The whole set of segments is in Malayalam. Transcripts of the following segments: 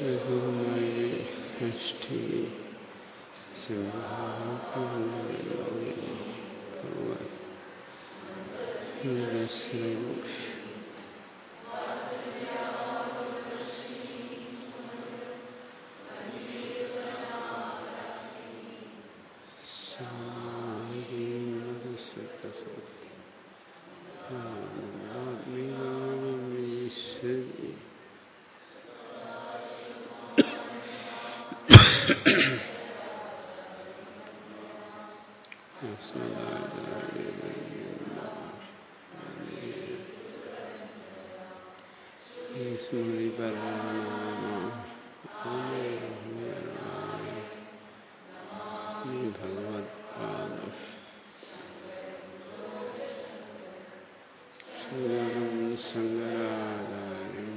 യഹോമയി അഷ്ടി സിംഹ ഭഗവത്പാദം ശങ്കരാചാര്യം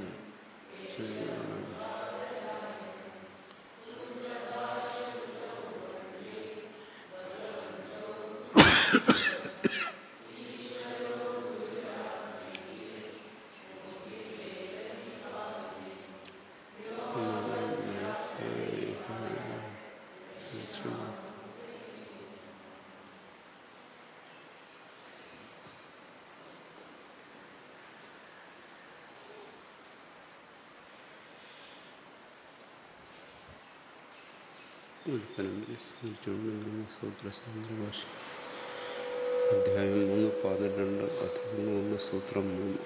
സൂത്രശാസ്ത്രഭാഷ അധ്യായം മൂന്ന് പാദം രണ്ട് അധ്യായം മൂന്ന് സൂത്രം മൂന്ന്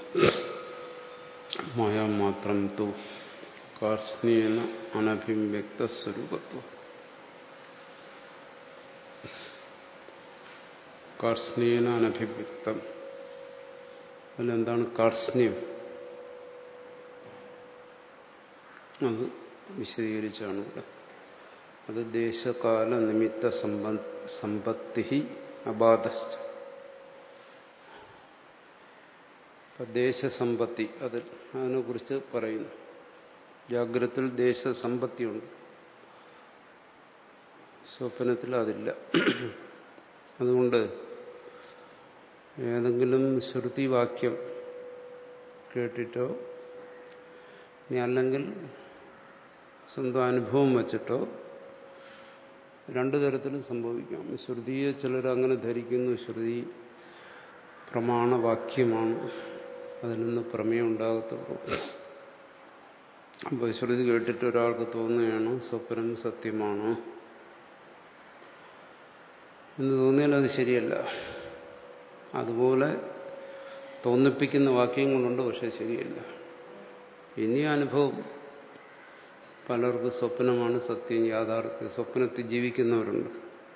മായാ മാത്രം തു കാർസ്നീന അനഭിവ്യക്ത സ്വരൂപത്വം കാർസ്നീന അനഭിവ്യക്തം അതിലെന്താണ് കാർസ്ന്യം അത് വിശദീകരിച്ചാണ് ഇവിടെ അത് ദേശകാല നിമിത്ത സമ്പത്തി അബാധസ്ഥ ദേശസമ്പത്തി അതിൽ അതിനെക്കുറിച്ച് പറയുന്നു ജാഗ്രത്തിൽ ദേശസമ്പത്തിയുണ്ട് സ്വപ്നത്തിൽ അതില്ല അതുകൊണ്ട് ഏതെങ്കിലും ശ്രുതിവാക്യം കേട്ടിട്ടോ ഇനി അല്ലെങ്കിൽ സ്വന്തം അനുഭവം വച്ചിട്ടോ രണ്ടു തരത്തിലും സംഭവിക്കാം ശ്രുതിയെ ചിലർ അങ്ങനെ ധരിക്കുന്നു ശ്രുതി പ്രമാണവാക്യമാണ് അതിൽ നിന്ന് പ്രമേയം ഉണ്ടാകത്തുള്ളൂ അപ്പോൾ ശ്രുതി കേട്ടിട്ട് ഒരാൾക്ക് തോന്നുകയാണ് സ്വപ്നം സത്യമാണ് എന്ന് തോന്നിയാൽ അത് ശരിയല്ല അതുപോലെ തോന്നിപ്പിക്കുന്ന വാക്യങ്ങളുണ്ട് പക്ഷെ ശരിയല്ല ഇനി അനുഭവം പലർക്കും സ്വപ്നമാണ് സത്യം യാഥാർത്ഥ്യം സ്വപ്നത്തിൽ ജീവിക്കുന്നവരുണ്ട്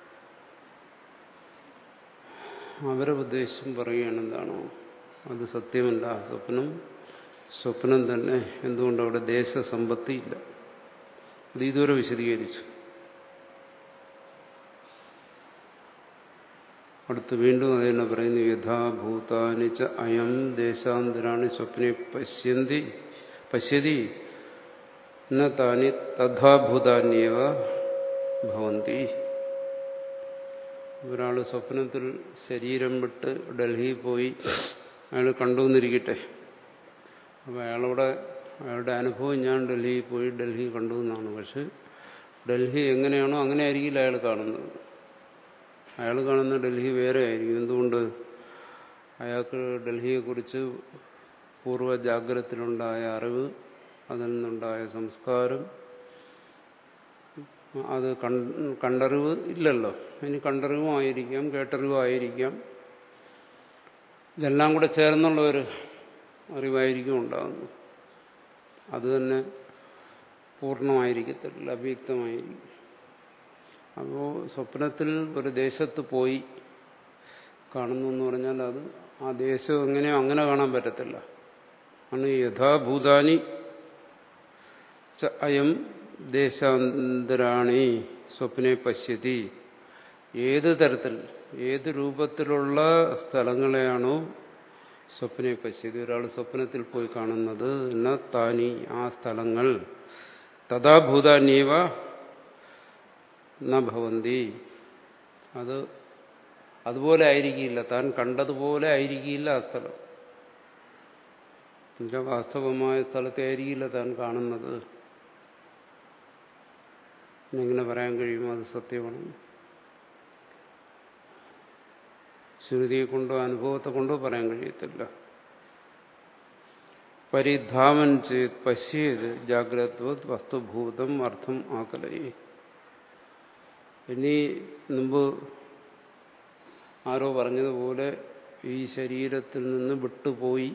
അവരെ ഉദ്ദേശം പറയുകയാണ് എന്താണോ അത് സത്യമല്ല സ്വപ്നം സ്വപ്നം തന്നെ എന്തുകൊണ്ട് അവിടെ ദേശസമ്പത്തി ഇല്ല അത് ഇതുവരെ വിശദീകരിച്ചു അടുത്ത് വീണ്ടും അത് തന്നെ പറയുന്നു യഥാഭൂതാനി ച അയം ദേശാന്തരാണി സ്വപ്നെ പശ്യന്തി പശ്യതി ന താനി തഥാഭൂതാന്യവ ഭവന്തി ഒരാൾ സ്വപ്നത്തിൽ ശരീരം വിട്ട് ഡൽഹിയിൽ പോയി അയാൾ കണ്ടുവന്നിരിക്കട്ടെ അപ്പോൾ അയാളവിടെ അയാളുടെ അനുഭവം ഞാൻ ഡൽഹിയിൽ പോയി ഡൽഹി കണ്ടു എന്നാണ് പക്ഷെ ഡൽഹി എങ്ങനെയാണോ അങ്ങനെ ആയിരിക്കില്ല അയാൾ കാണുന്നത് അയാൾ കാണുന്ന ഡൽഹി വേറെ ആയിരിക്കും എന്തുകൊണ്ട് അയാൾക്ക് ഡൽഹിയെക്കുറിച്ച് പൂർവ്വ ജാഗ്രതത്തിലുണ്ടായ അറിവ് അതിൽ നിന്നുണ്ടായ സംസ്കാരം അത് കണ്ടറിവ് ഇല്ലല്ലോ ഇനി കണ്ടറിവും ആയിരിക്കാം കേട്ടറിവും ആയിരിക്കാം ഇതെല്ലാം കൂടെ ചേർന്നുള്ള ഒരു അറിവായിരിക്കും ഉണ്ടാകുന്നു അത് തന്നെ പൂർണ്ണമായിരിക്കത്തില്ല അവ്യക്തമായിരിക്കും അപ്പോൾ സ്വപ്നത്തിൽ ഒരു ദേശത്ത് പോയി കാണുന്നു എന്ന് പറഞ്ഞാൽ അത് ആ ദേശം എങ്ങനെയോ അങ്ങനെ കാണാൻ പറ്റത്തില്ല ആണ് യഥാഭൂതാനി അയം ദേശാന്തരാണി സ്വപ്നെ പശ്യതി ഏത് തരത്തിൽ ഏത് രൂപത്തിലുള്ള സ്ഥലങ്ങളെയാണോ സ്വപ്നെ പശ്യതി ഒരാൾ സ്വപ്നത്തിൽ പോയി കാണുന്നത് എന്ന താനി ആ സ്ഥലങ്ങൾ തഥാഭൂതാന്യവ ന ഭവന്തി അത് അതുപോലെ ആയിരിക്കില്ല താൻ കണ്ടതുപോലെ ആയിരിക്കില്ല ആ സ്ഥലം എന്നുവെച്ചാൽ വാസ്തവമായ സ്ഥലത്തെ ആയിരിക്കില്ല താൻ കാണുന്നത് എങ്ങനെ പറയാൻ കഴിയുമോ അത് സത്യമാണ് ശ്രുതിയെ കൊണ്ടോ അനുഭവത്തെ കൊണ്ടോ പറയാൻ കഴിയത്തില്ല പരിധാമൻ ചെയ്ത് പശ്യേത് ജാഗ്രത്വത് വസ്തുഭൂതം അർത്ഥം ആക്കലയെ ഇനി മുമ്പ് ആരോ പറഞ്ഞതുപോലെ ഈ ശരീരത്തിൽ നിന്ന് വിട്ടുപോയി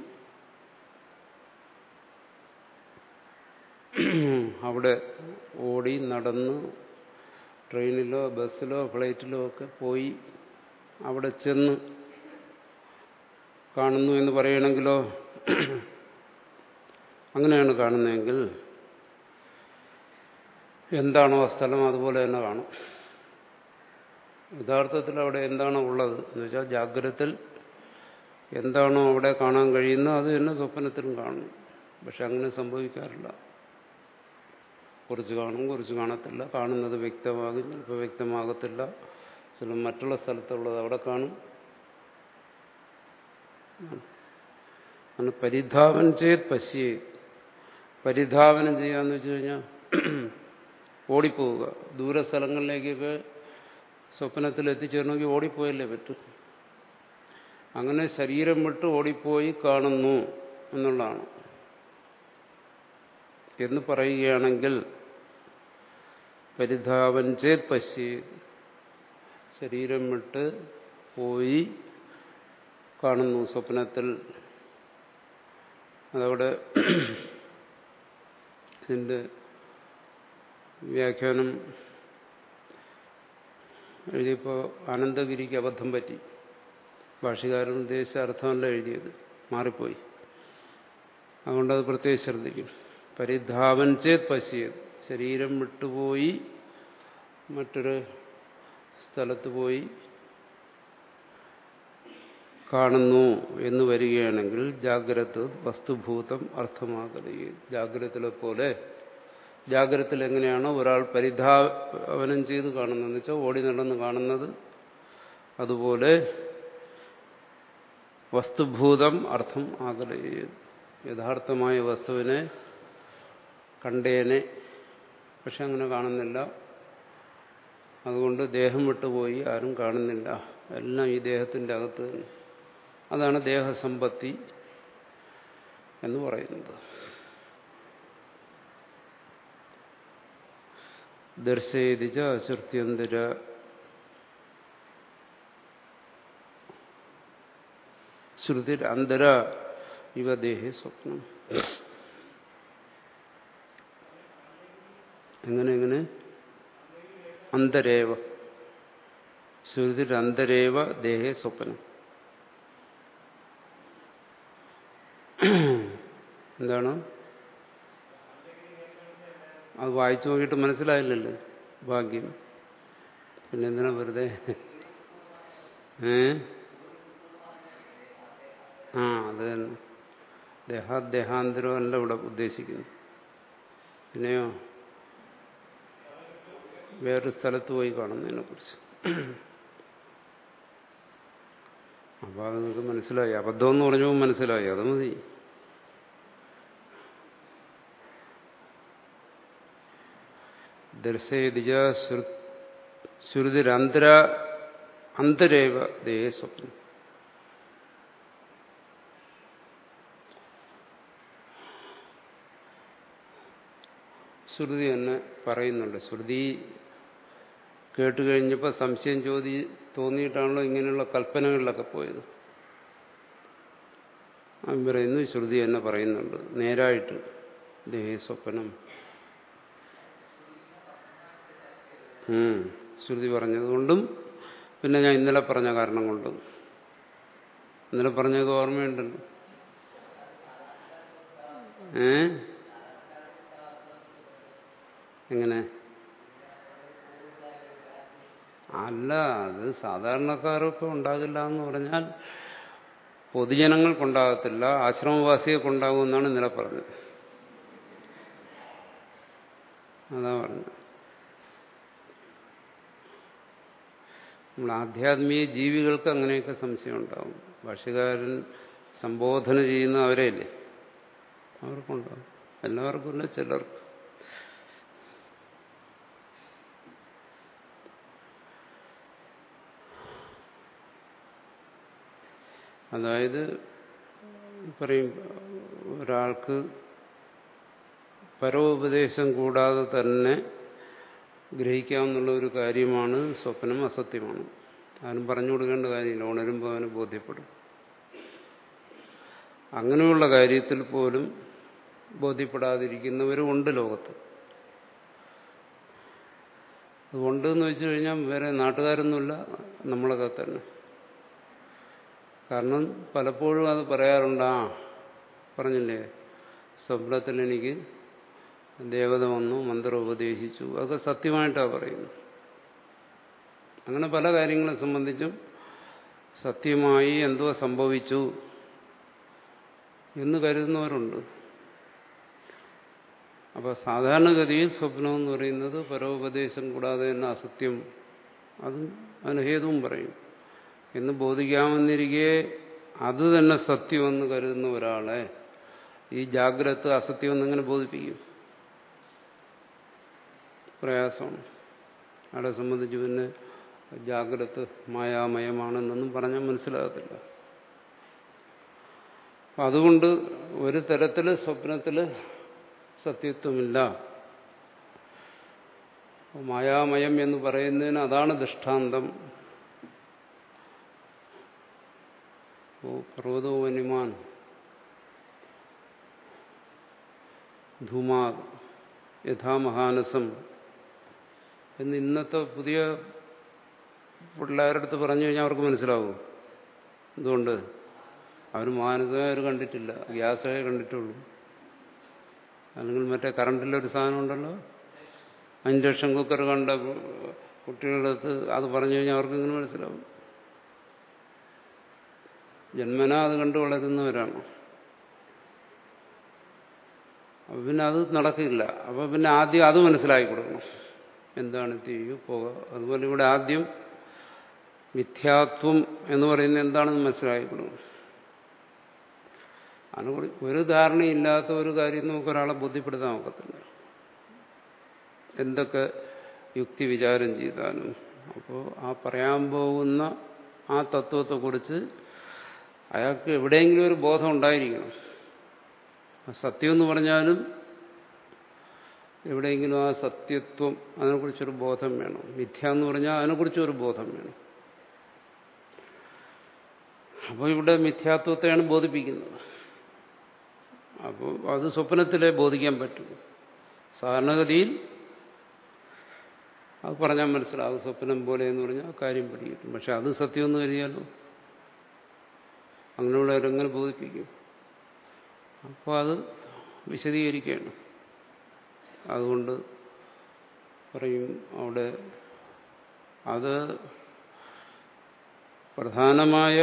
അവിടെ ഓടി നടന്ന് ട്രെയിനിലോ ബസ്സിലോ ഫ്ലൈറ്റിലോ ഒക്കെ പോയി അവിടെ ചെന്ന് കാണുന്നു എന്ന് പറയണമെങ്കിലോ അങ്ങനെയാണ് കാണുന്നതെങ്കിൽ എന്താണോ ആ സ്ഥലം അതുപോലെ തന്നെ കാണും യഥാർത്ഥത്തിൽ അവിടെ എന്താണോ ഉള്ളത് എന്ന് വെച്ചാൽ ജാഗ്രതത്തിൽ എന്താണോ അവിടെ കാണാൻ കഴിയുന്നത് അത് തന്നെ സ്വപ്നത്തിലും കാണും പക്ഷെ അങ്ങനെ സംഭവിക്കാറില്ല കുറച്ച് കാണും കുറച്ച് കാണത്തില്ല കാണുന്നത് വ്യക്തമാകും ചിലപ്പോൾ വ്യക്തമാകത്തില്ല ചില മറ്റുള്ള സ്ഥലത്തുള്ളത് അവിടെ കാണും ആണ് പരിധാവൻ ചെയ്ത് പശ്യേ പരിധാവനം ചെയ്യാന്ന് വെച്ച് കഴിഞ്ഞാൽ ഓടിപ്പോവുക ദൂര സ്ഥലങ്ങളിലേക്കൊക്കെ സ്വപ്നത്തിൽ എത്തിച്ചേരണമെങ്കിൽ ഓടിപ്പോയല്ലേ പറ്റൂ അങ്ങനെ ശരീരം വിട്ട് ഓടിപ്പോയി കാണുന്നു എന്നുള്ളതാണ് എന്ന് പറയുകയാണെങ്കിൽ പരിധാവൻ ചേത് പശ്യേ ശരീരം വിട്ട് പോയി കാണുന്നു സ്വപ്നത്തിൽ അതവിടെ ഇതിൻ്റെ വ്യാഖ്യാനം എഴുതിയപ്പോൾ ആനന്ദഗിരിക്ക് അബദ്ധം പറ്റി ഭാഷകാരൻ ഉദ്ദേശിച്ച അർത്ഥമല്ല എഴുതിയത് മാറിപ്പോയി അതുകൊണ്ടത് പ്രത്യേകം ശ്രദ്ധിക്കും പരിധാവൻ ചേത് പശ്യത് ശരീരം വിട്ടുപോയി മറ്റൊരു സ്ഥലത്ത് പോയി കാണുന്നു എന്ന് വരികയാണെങ്കിൽ ജാഗ്രത വസ്തുഭൂതം അർത്ഥമാകരുത് ജാഗ്രതയിലെ പോലെ ജാഗ്രതത്തിൽ എങ്ങനെയാണോ ഒരാൾ പരിധാവനം ചെയ്ത് കാണുന്നതെന്ന് വെച്ചാൽ ഓടി നടന്ന് കാണുന്നത് അതുപോലെ വസ്തുഭൂതം അർത്ഥം ആകരുത് യഥാർത്ഥമായ വസ്തുവിനെ കണ്ടേനെ പക്ഷെ അങ്ങനെ കാണുന്നില്ല അതുകൊണ്ട് ദേഹം വിട്ടുപോയി ആരും കാണുന്നില്ല എല്ലാം ഈ ദേഹത്തിൻ്റെ അകത്ത് തന്നെ അതാണ് ദേഹസമ്പത്തി എന്ന് പറയുന്നത് ദർശയതിച്ച അശ്രുത്യന്തര ശ്രുതിർ അന്തര ഇവ ദേഹി സ്വപ്നം എങ്ങനെ എങ്ങനെ അന്തരേവ ശ്രുതിർ അന്തരേവ ദേഹേ സ്വപ്നം എന്താണ് അത് വായിച്ചു നോക്കിയിട്ട് മനസ്സിലായില്ലല്ലോ ഭാഗ്യം പിന്നെ എന്തിനാ വെറുതെ ഏ ആ അത് തന്നെ ദേഹാദേഹാന്തരമല്ല ഇവിടെ ഉദ്ദേശിക്കുന്നു പിന്നെയോ വേറൊരു സ്ഥലത്ത് പോയി കാണുന്നതിനെ കുറിച്ച് അപ്പൊ അത് നിങ്ങൾക്ക് മനസ്സിലായി അബദ്ധം എന്ന് പറഞ്ഞപ്പോൾ മനസ്സിലായി അത് മതി ദർശയതിജ ശ്രുതിരന്തര അന്തരേവ ദേഹ സ്വപ്നം ശ്രുതി തന്നെ പറയുന്നുണ്ട് ശ്രുതി കേട്ടുകഴിഞ്ഞപ്പോൾ സംശയം ചോദി തോന്നിയിട്ടാണല്ലോ ഇങ്ങനെയുള്ള കൽപ്പനകളിലൊക്കെ പോയത് അവൻ പറയുന്നു ശ്രുതി തന്നെ പറയുന്നുണ്ട് നേരായിട്ട് ദേഹ സ്വപ്നം ശ്രുതി പറഞ്ഞതുകൊണ്ടും പിന്നെ ഞാൻ ഇന്നലെ പറഞ്ഞ കാരണം കൊണ്ടും ഇന്നലെ പറഞ്ഞത് ഓർമ്മയുണ്ടല്ലോ ഏ എങ്ങനെ അല്ല അത് സാധാരണക്കാരൊക്കെ ഉണ്ടാകില്ല എന്ന് പറഞ്ഞാൽ പൊതുജനങ്ങൾക്കുണ്ടാകത്തില്ല ആശ്രമവാസികൾക്കുണ്ടാകുമെന്നാണ് ഇന്നലെ പറഞ്ഞത് അതാ പറഞ്ഞത് നമ്മൾ ആധ്യാത്മിക ജീവികൾക്ക് അങ്ങനെയൊക്കെ സംശയം ഉണ്ടാവും ഭാഷകാരൻ സംബോധന ചെയ്യുന്ന അവരെയല്ലേ അവർക്കുണ്ടാവും എല്ലാവർക്കും ഇല്ല ചിലർക്ക് അതായത് പറയും ഒരാൾക്ക് പരോപദേശം കൂടാതെ തന്നെ ഗ്രഹിക്കാവുന്നുള്ള ഒരു കാര്യമാണ് സ്വപ്നം അസത്യമാണ് ആരും പറഞ്ഞു കൊടുക്കേണ്ട കാര്യമില്ല ഉണരുമ്പോൾ അവന് ബോധ്യപ്പെടും അങ്ങനെയുള്ള കാര്യത്തിൽ പോലും ബോധ്യപ്പെടാതിരിക്കുന്നവരും ഉണ്ട് ലോകത്ത് അതുകൊണ്ട് എന്ന് വെച്ചു കഴിഞ്ഞാൽ വേറെ നാട്ടുകാരൊന്നുമില്ല നമ്മളൊക്കെ തന്നെ കാരണം പലപ്പോഴും അത് പറയാറുണ്ട് ആ പറഞ്ഞില്ലേ സ്വപ്നത്തിൽ എനിക്ക് ദേവത വന്നു മന്ത്രം ഉപദേശിച്ചു അതൊക്കെ സത്യമായിട്ടാണ് പറയുന്നത് അങ്ങനെ പല കാര്യങ്ങളെ സംബന്ധിച്ചും സത്യമായി എന്തോ സംഭവിച്ചു എന്ന് കരുതുന്നവരുണ്ട് അപ്പോൾ സാധാരണഗതിയിൽ സ്വപ്നം എന്ന് പറയുന്നത് പരോപദേശം കൂടാതെ തന്നെ അസത്യം അതും അതിന് ഹേതുവും പറയും എന്ന് ബോധിക്കാമെന്നിരിക്കെ അത് തന്നെ സത്യമെന്ന് കരുതുന്ന ഒരാളെ ഈ ജാഗ്രത അസത്യമെന്ന് എങ്ങനെ ബോധിപ്പിക്കും പ്രയാസമാണ് അയാളെ സംബന്ധിച്ച് പിന്നെ ജാഗ്രത മായാമയമാണെന്നൊന്നും പറഞ്ഞാൽ മനസ്സിലാകത്തില്ല അതുകൊണ്ട് ഒരു തരത്തിൽ സ്വപ്നത്തിൽ സത്യത്വമില്ല മായാമയം എന്ന് പറയുന്നതിന് അതാണ് ദൃഷ്ടാന്തം ഓ പർവ്വതോ വനിമാൻ ധൂമാ യഥാമഹാനസം എന്ന് ഇന്നത്തെ പുതിയ പിള്ളേരുടെ അടുത്ത് പറഞ്ഞു കഴിഞ്ഞാൽ അവർക്ക് മനസ്സിലാവും എന്തുകൊണ്ട് അവർ മാനസികം അവർ കണ്ടിട്ടില്ല ഗ്യാസേ കണ്ടിട്ടുള്ളൂ അല്ലെങ്കിൽ മറ്റേ കറണ്ടിലൊരു സാധനം ഉണ്ടല്ലോ ഇൻഡക്ഷൻ കുക്കർ കണ്ട കുട്ടികളുടെ അടുത്ത് അത് പറഞ്ഞു കഴിഞ്ഞാൽ അവർക്ക് ഇങ്ങനെ മനസ്സിലാവും ജന്മന അത് കണ്ടു വളരുന്നവരാണ് അപ്പൊ പിന്നെ അത് നടക്കില്ല അപ്പൊ പിന്നെ ആദ്യം അത് മനസ്സിലാക്കി കൊടുക്കണം എന്താണ് തീയു പുക അതുപോലെ ഇവിടെ ആദ്യം മിഥ്യാത്വം എന്ന് പറയുന്നത് എന്താണെന്ന് മനസ്സിലാക്കി കൊടുക്കണം അതിനെ ഒരു ധാരണയില്ലാത്ത ഒരു കാര്യം നമുക്ക് ഒരാളെ ബോധ്യപ്പെടുത്താൻ ഒക്കത്തില്ല എന്തൊക്കെ യുക്തി വിചാരം ചെയ്താലും അപ്പോൾ ആ പറയാൻ പോകുന്ന ആ തത്വത്തെക്കുറിച്ച് അയാൾക്ക് എവിടെയെങ്കിലും ഒരു ബോധം ഉണ്ടായിരിക്കണം സത്യം എന്ന് പറഞ്ഞാലും എവിടെയെങ്കിലും ആ സത്യത്വം അതിനെക്കുറിച്ചൊരു ബോധം വേണം മിഥ്യ എന്ന് പറഞ്ഞാൽ അതിനെക്കുറിച്ചൊരു ബോധം വേണം അപ്പോൾ ഇവിടെ മിഥ്യാത്വത്തെയാണ് ബോധിപ്പിക്കുന്നത് അപ്പോൾ അത് സ്വപ്നത്തിലെ ബോധിക്കാൻ പറ്റും സാധാരണഗതിയിൽ അത് പറഞ്ഞാൽ മനസ്സിലാവും സ്വപ്നം പോലെ എന്ന് പറഞ്ഞാൽ കാര്യം പിടികിട്ടും പക്ഷെ അത് സത്യമെന്ന് കരുതിയാലോ അങ്ങനെയുള്ളവരെങ്ങനെ ബോധിപ്പിക്കും അപ്പോൾ അത് വിശദീകരിക്കുകയാണ് അതുകൊണ്ട് പറയും അവിടെ അത് പ്രധാനമായ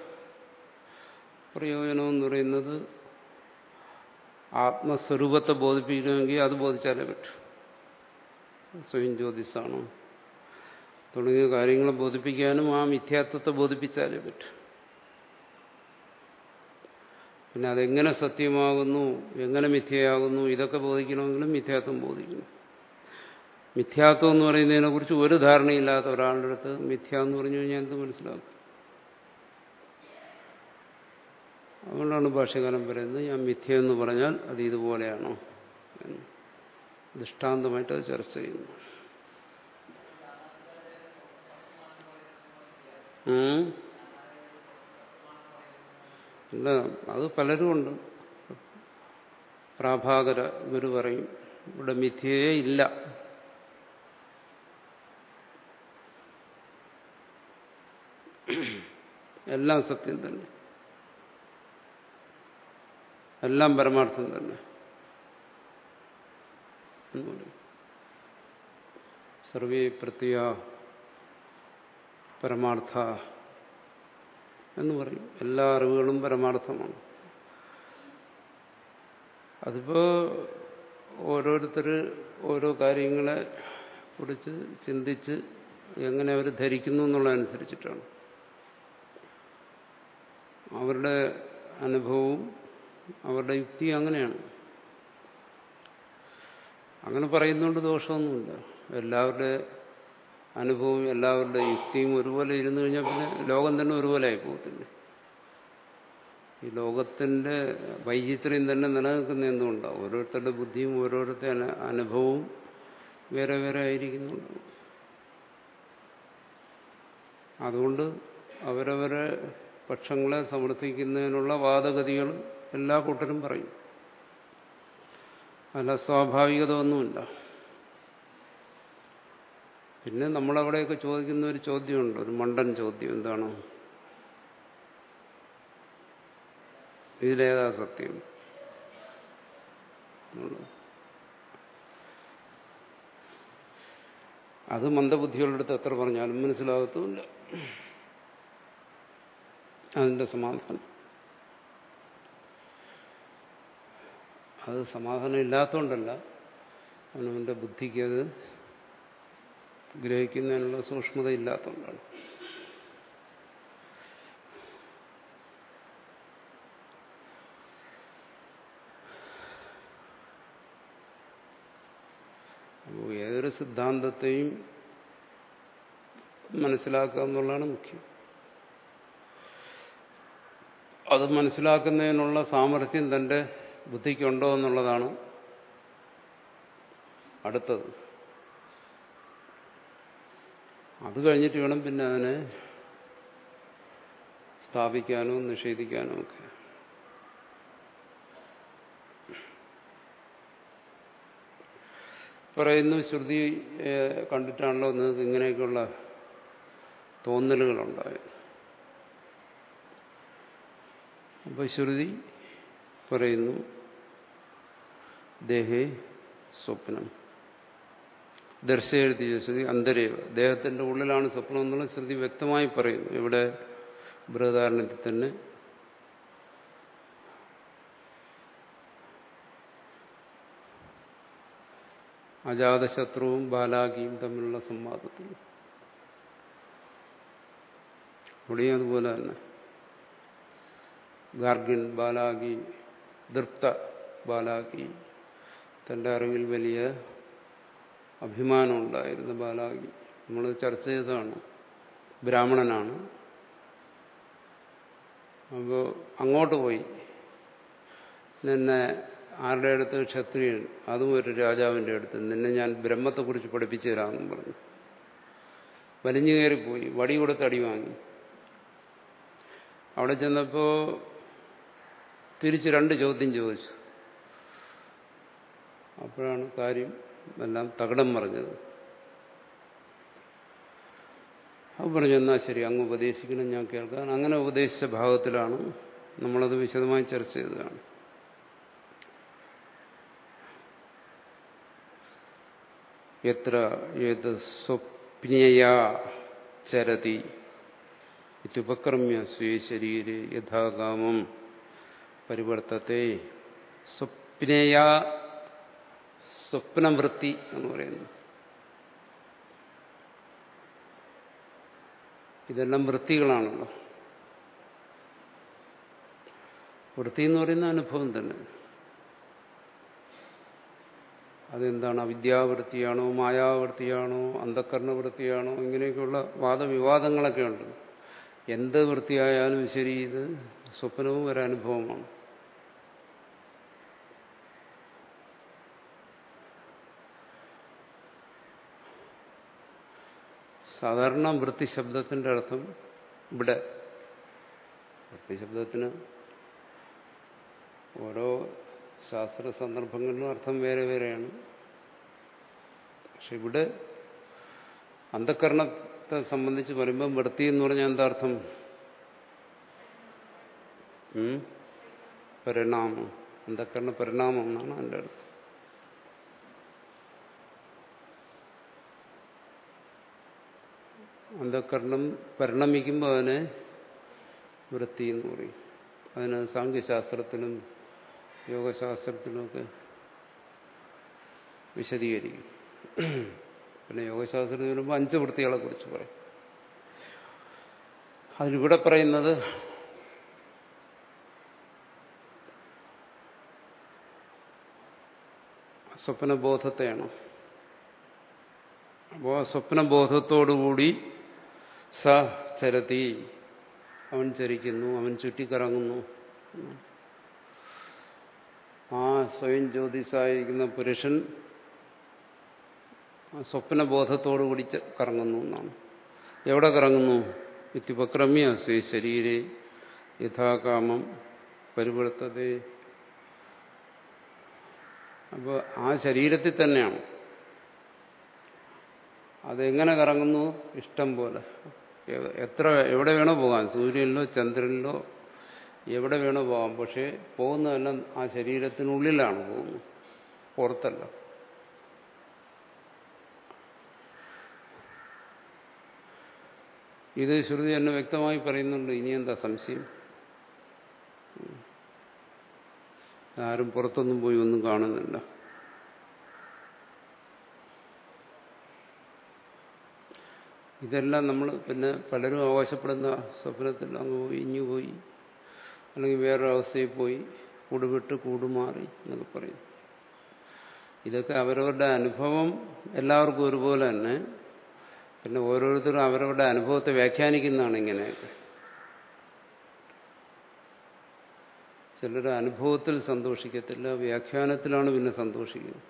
പ്രയോജനം എന്ന് പറയുന്നത് ആത്മസ്വരൂപത്തെ ബോധിപ്പിക്കണമെങ്കിൽ അത് ബോധിച്ചാലേ പറ്റൂ സ്വയം ജ്യോതിസാണോ തുടങ്ങിയ കാര്യങ്ങളെ ബോധിപ്പിക്കാനും ആ മിഥ്യാത്വത്തെ ബോധിപ്പിച്ചാലേ പറ്റൂ പിന്നെ അതെങ്ങനെ സത്യമാകുന്നു എങ്ങനെ മിഥ്യയാകുന്നു ഇതൊക്കെ ബോധിക്കണമെങ്കിലും മിഥ്യാത്വം ബോധിക്കണം മിഥ്യാത്വം എന്ന് പറയുന്നതിനെ കുറിച്ച് ഒരു ധാരണയില്ലാത്ത ഒരാളുടെ അടുത്ത് മിഥ്യ എന്ന് പറഞ്ഞു കഴിഞ്ഞാൽ എന്ത് മനസ്സിലാക്കും അതുകൊണ്ടാണ് ഭാഷ്യകാലം പറയുന്നത് ഞാൻ മിഥ്യ എന്ന് പറഞ്ഞാൽ അത് ഇതുപോലെയാണോ എന്ന് ദൃഷ്ടാന്തമായിട്ട് അത് ചർച്ച ചെയ്യുന്നു അല്ല അത് പലരും ഉണ്ട് പ്രാഭാകര ഗുരു പറയും ഇവിടെ മിഥ്യയേ ഇല്ല എല്ലാം സത്യം തന്നെ എല്ലാം പരമാർത്ഥം തന്നെ എന്ന് പറയും സർവേ പ്രത്യ പരമാർത്ഥ എന്ന് പറയും എല്ലാ അറിവുകളും പരമാർത്ഥമാണ് അതിപ്പോ ഓരോരുത്തർ ഓരോ കാര്യങ്ങളെ കുറിച്ച് ചിന്തിച്ച് എങ്ങനെ അവർ ധരിക്കുന്നു എന്നുള്ളതനുസരിച്ചിട്ടാണ് അവരുടെ അനുഭവവും അവരുടെ യുക്തി അങ്ങനെയാണ് അങ്ങനെ പറയുന്നതുകൊണ്ട് ദോഷമൊന്നുമില്ല എല്ലാവരുടെ അനുഭവവും എല്ലാവരുടെ യുക്തിയും ഒരുപോലെ ഇരുന്നു കഴിഞ്ഞാൽ പിന്നെ ലോകം തന്നെ ഒരുപോലെ ആയി പോകത്തില്ലേ ഈ ലോകത്തിന്റെ വൈചിത്ര്യം തന്നെ നിലനിൽക്കുന്ന എന്തുകൊണ്ടാണ് ഓരോരുത്തരുടെ ബുദ്ധിയും ഓരോരുത്തരുടെ അനുഭവവും വേറെ വേറെ ആയിരിക്കുന്നുണ്ട് അതുകൊണ്ട് അവരവരെ പക്ഷങ്ങളെ സമർത്ഥിക്കുന്നതിനുള്ള വാദഗതികൾ എല്ലാ കൂട്ടരും പറയും അതിൽ അസ്വാഭാവികത ഒന്നുമില്ല പിന്നെ നമ്മളവിടെയൊക്കെ ചോദിക്കുന്ന ഒരു ചോദ്യമുണ്ട് ഒരു മണ്ടൻ ചോദ്യം എന്താണ് ഇതിലേതാ സത്യം അത് മന്ദബുദ്ധികളുടെ അടുത്ത് എത്ര പറഞ്ഞാലും മനസ്സിലാകത്തുമില്ല അതിന്റെ സമാധാനം അത് സമാധാനം ഇല്ലാത്തതുകൊണ്ടല്ല അവനവന്റെ ബുദ്ധിക്ക് അത് ഗ്രഹിക്കുന്നതിനുള്ള സൂക്ഷ്മത ഇല്ലാത്തതുകൊണ്ടാണ് അപ്പോൾ ഏതൊരു സിദ്ധാന്തത്തെയും മനസ്സിലാക്കുക എന്നുള്ളതാണ് മുഖ്യം അത് മനസ്സിലാക്കുന്നതിനുള്ള സാമർഥ്യം തന്റെ ബുദ്ധിക്കുണ്ടോ എന്നുള്ളതാണ് അടുത്തത് അത് കഴിഞ്ഞിട്ട് വേണം പിന്നെ അതിനെ സ്ഥാപിക്കാനോ നിഷേധിക്കാനോ ഒക്കെ പറയുന്നു ശ്രുതി കണ്ടിട്ടാണല്ലോ നിങ്ങൾക്ക് ഇങ്ങനെയൊക്കെയുള്ള തോന്നലുകളുണ്ടായത് അപ്പോൾ ശ്രുതി പറയുന്നു ദേഹേ സ്വപ്നം ദർശയെഴുതിയ ശ്രുതി അന്തരേവ ദേഹത്തിന്റെ ഉള്ളിലാണ് സ്വപ്നം എന്നുള്ള ശ്രുതി വ്യക്തമായി പറയുന്നു ഇവിടെ ബൃഹദാരണത്തിൽ തന്നെ അജാതശത്രുവും ബാലാകിയും തമ്മിലുള്ള സംവാദത്തിൽ ഇവിടെയും അതുപോലെ തന്നെ ഗാർഗിൻ ബാലാകി ദൃപ്ത ബാലാകി തന്റെ അറിവിൽ വലിയ അഭിമാനമുണ്ടായിരുന്നു ബാലാകി നമ്മൾ ചർച്ച ചെയ്തതാണ് ബ്രാഹ്മണനാണ് അപ്പോൾ അങ്ങോട്ട് പോയി നിന്നെ ആരുടെ അടുത്ത് ക്ഷത്രിയൻ അതും ഒരു രാജാവിൻ്റെ അടുത്ത് നിന്നെ ഞാൻ ബ്രഹ്മത്തെക്കുറിച്ച് പഠിപ്പിച്ചു തരാമെന്നും പറഞ്ഞു വലിഞ്ഞു കയറിപ്പോയി വടി കൊടുത്ത് അടി വാങ്ങി അവിടെ ചെന്നപ്പോൾ തിരിച്ച് രണ്ട് ചോദ്യം ചോദിച്ചു അപ്പോഴാണ് കാര്യം എല്ലാം തകടം പറഞ്ഞത് അത് പറഞ്ഞു എന്നാൽ ശരി അങ്ങ് ഉപദേശിക്കണം ഞാൻ കേൾക്കാൻ അങ്ങനെ ഉപദേശിച്ച ഭാഗത്തിലാണ് നമ്മളത് വിശദമായി ചർച്ച ചെയ്തതാണ് എത്ര ഏത് സ്വപ്നയാ ചരതി ഇതുപക്രമ്യ സ്വേ ശരീരെ യഥാകാമം പരിവർത്തത്തെ സ്വപ്നയാ സ്വപ്നവൃത്തി എന്ന് പറയുന്നു ഇതെല്ലാം വൃത്തികളാണല്ലോ വൃത്തി എന്ന് പറയുന്ന അനുഭവം തന്നെ അതെന്താണ് അവിദ്യാവൃത്തിയാണോ മായാവൃത്തിയാണോ അന്ധക്കരണവൃത്തിയാണോ ഇങ്ങനെയൊക്കെയുള്ള വാദവിവാദങ്ങളൊക്കെ ഉണ്ട് എന്ത് വൃത്തിയായാലും ശരി ഇത് സ്വപ്നവും ഒരനുഭവമാണ് സാധാരണ വൃത്തി ശബ്ദത്തിന്റെ അർത്ഥം ഇവിടെ വൃത്തി ശബ്ദത്തിന് ഓരോ ശാസ്ത്ര സന്ദർഭങ്ങളിലും അർത്ഥം വേറെ വേറെയാണ് പക്ഷെ ഇവിടെ അന്ധകരണത്തെ സംബന്ധിച്ച് പറയുമ്പം വൃത്തി എന്ന് പറഞ്ഞാൽ എന്താ അർത്ഥം പരിണാമം അന്ധകരണ പരിണാമം എന്നാണ് എൻ്റെ അർത്ഥം അന്ധകരണം പരിണമിക്കുമ്പോൾ അതിനെ വൃത്തി എന്ന് പറയും അതിന് സാങ്കേശാസ്ത്രത്തിലും യോഗശാസ്ത്രത്തിലുമൊക്കെ വിശദീകരിക്കും പിന്നെ യോഗശാസ്ത്രത്തിൽ വരുമ്പോൾ അഞ്ച് വൃത്തികളെ കുറിച്ച് പറയും അതിലിവിടെ പറയുന്നത് സ്വപ്നബോധത്തെയാണ് അപ്പോൾ സ്വപ്നബോധത്തോടുകൂടി സ ചരതി അവൻ ചരിക്കുന്നു അവൻ ചുറ്റിക്കറങ്ങുന്നു ആ സ്വയം ജ്യോതിസായിരിക്കുന്ന പുരുഷൻ ആ സ്വപ്നബോധത്തോടു കൂടി ച- കറങ്ങുന്നു എന്നാണ് എവിടെ കറങ്ങുന്നു ഇത്യുപക്രമ്യ സ്വേ ശരീരെ യഥാകാമം പരിവർത്തതേ അപ്പോൾ ആ ശരീരത്തിൽ തന്നെയാണ് അതെങ്ങനെ കറങ്ങുന്നു ഇഷ്ടം പോലെ എ- എത്ര എവിടെ വേണോ പോകാം സൂര്യനിലോ ചന്ദ്രനിലോ എവിടെ വേണോ പോകാം പക്ഷേ പോകുന്നതെല്ലാം ആ ശരീരത്തിനുള്ളിലാണ് പോകുന്നത് പുറത്തല്ല ഇത് ശ്രുതി തന്നെ വ്യക്തമായി പറയുന്നുണ്ട് ഇനി എന്താ സംശയം ആരും പുറത്തൊന്നും പോയി ഒന്നും കാണുന്നില്ല ഇതെല്ലാം നമ്മൾ പിന്നെ പലരും അവകാശപ്പെടുന്ന സ്വപ്നത്തിൽ അങ്ങ് പോയി ഇഞ്ഞു പോയി അല്ലെങ്കിൽ വേറൊരു അവസ്ഥയിൽ പോയി കൂടുവിട്ട് കൂടുമാറി എന്നൊക്കെ പറയും ഇതൊക്കെ അവരവരുടെ അനുഭവം എല്ലാവർക്കും ഒരുപോലെ തന്നെ പിന്നെ ഓരോരുത്തരും അവരവരുടെ അനുഭവത്തെ വ്യാഖ്യാനിക്കുന്നതാണ് ഇങ്ങനെയൊക്കെ ചിലർ അനുഭവത്തിൽ സന്തോഷിക്കത്തില്ല വ്യാഖ്യാനത്തിലാണ് പിന്നെ സന്തോഷിക്കുന്നത്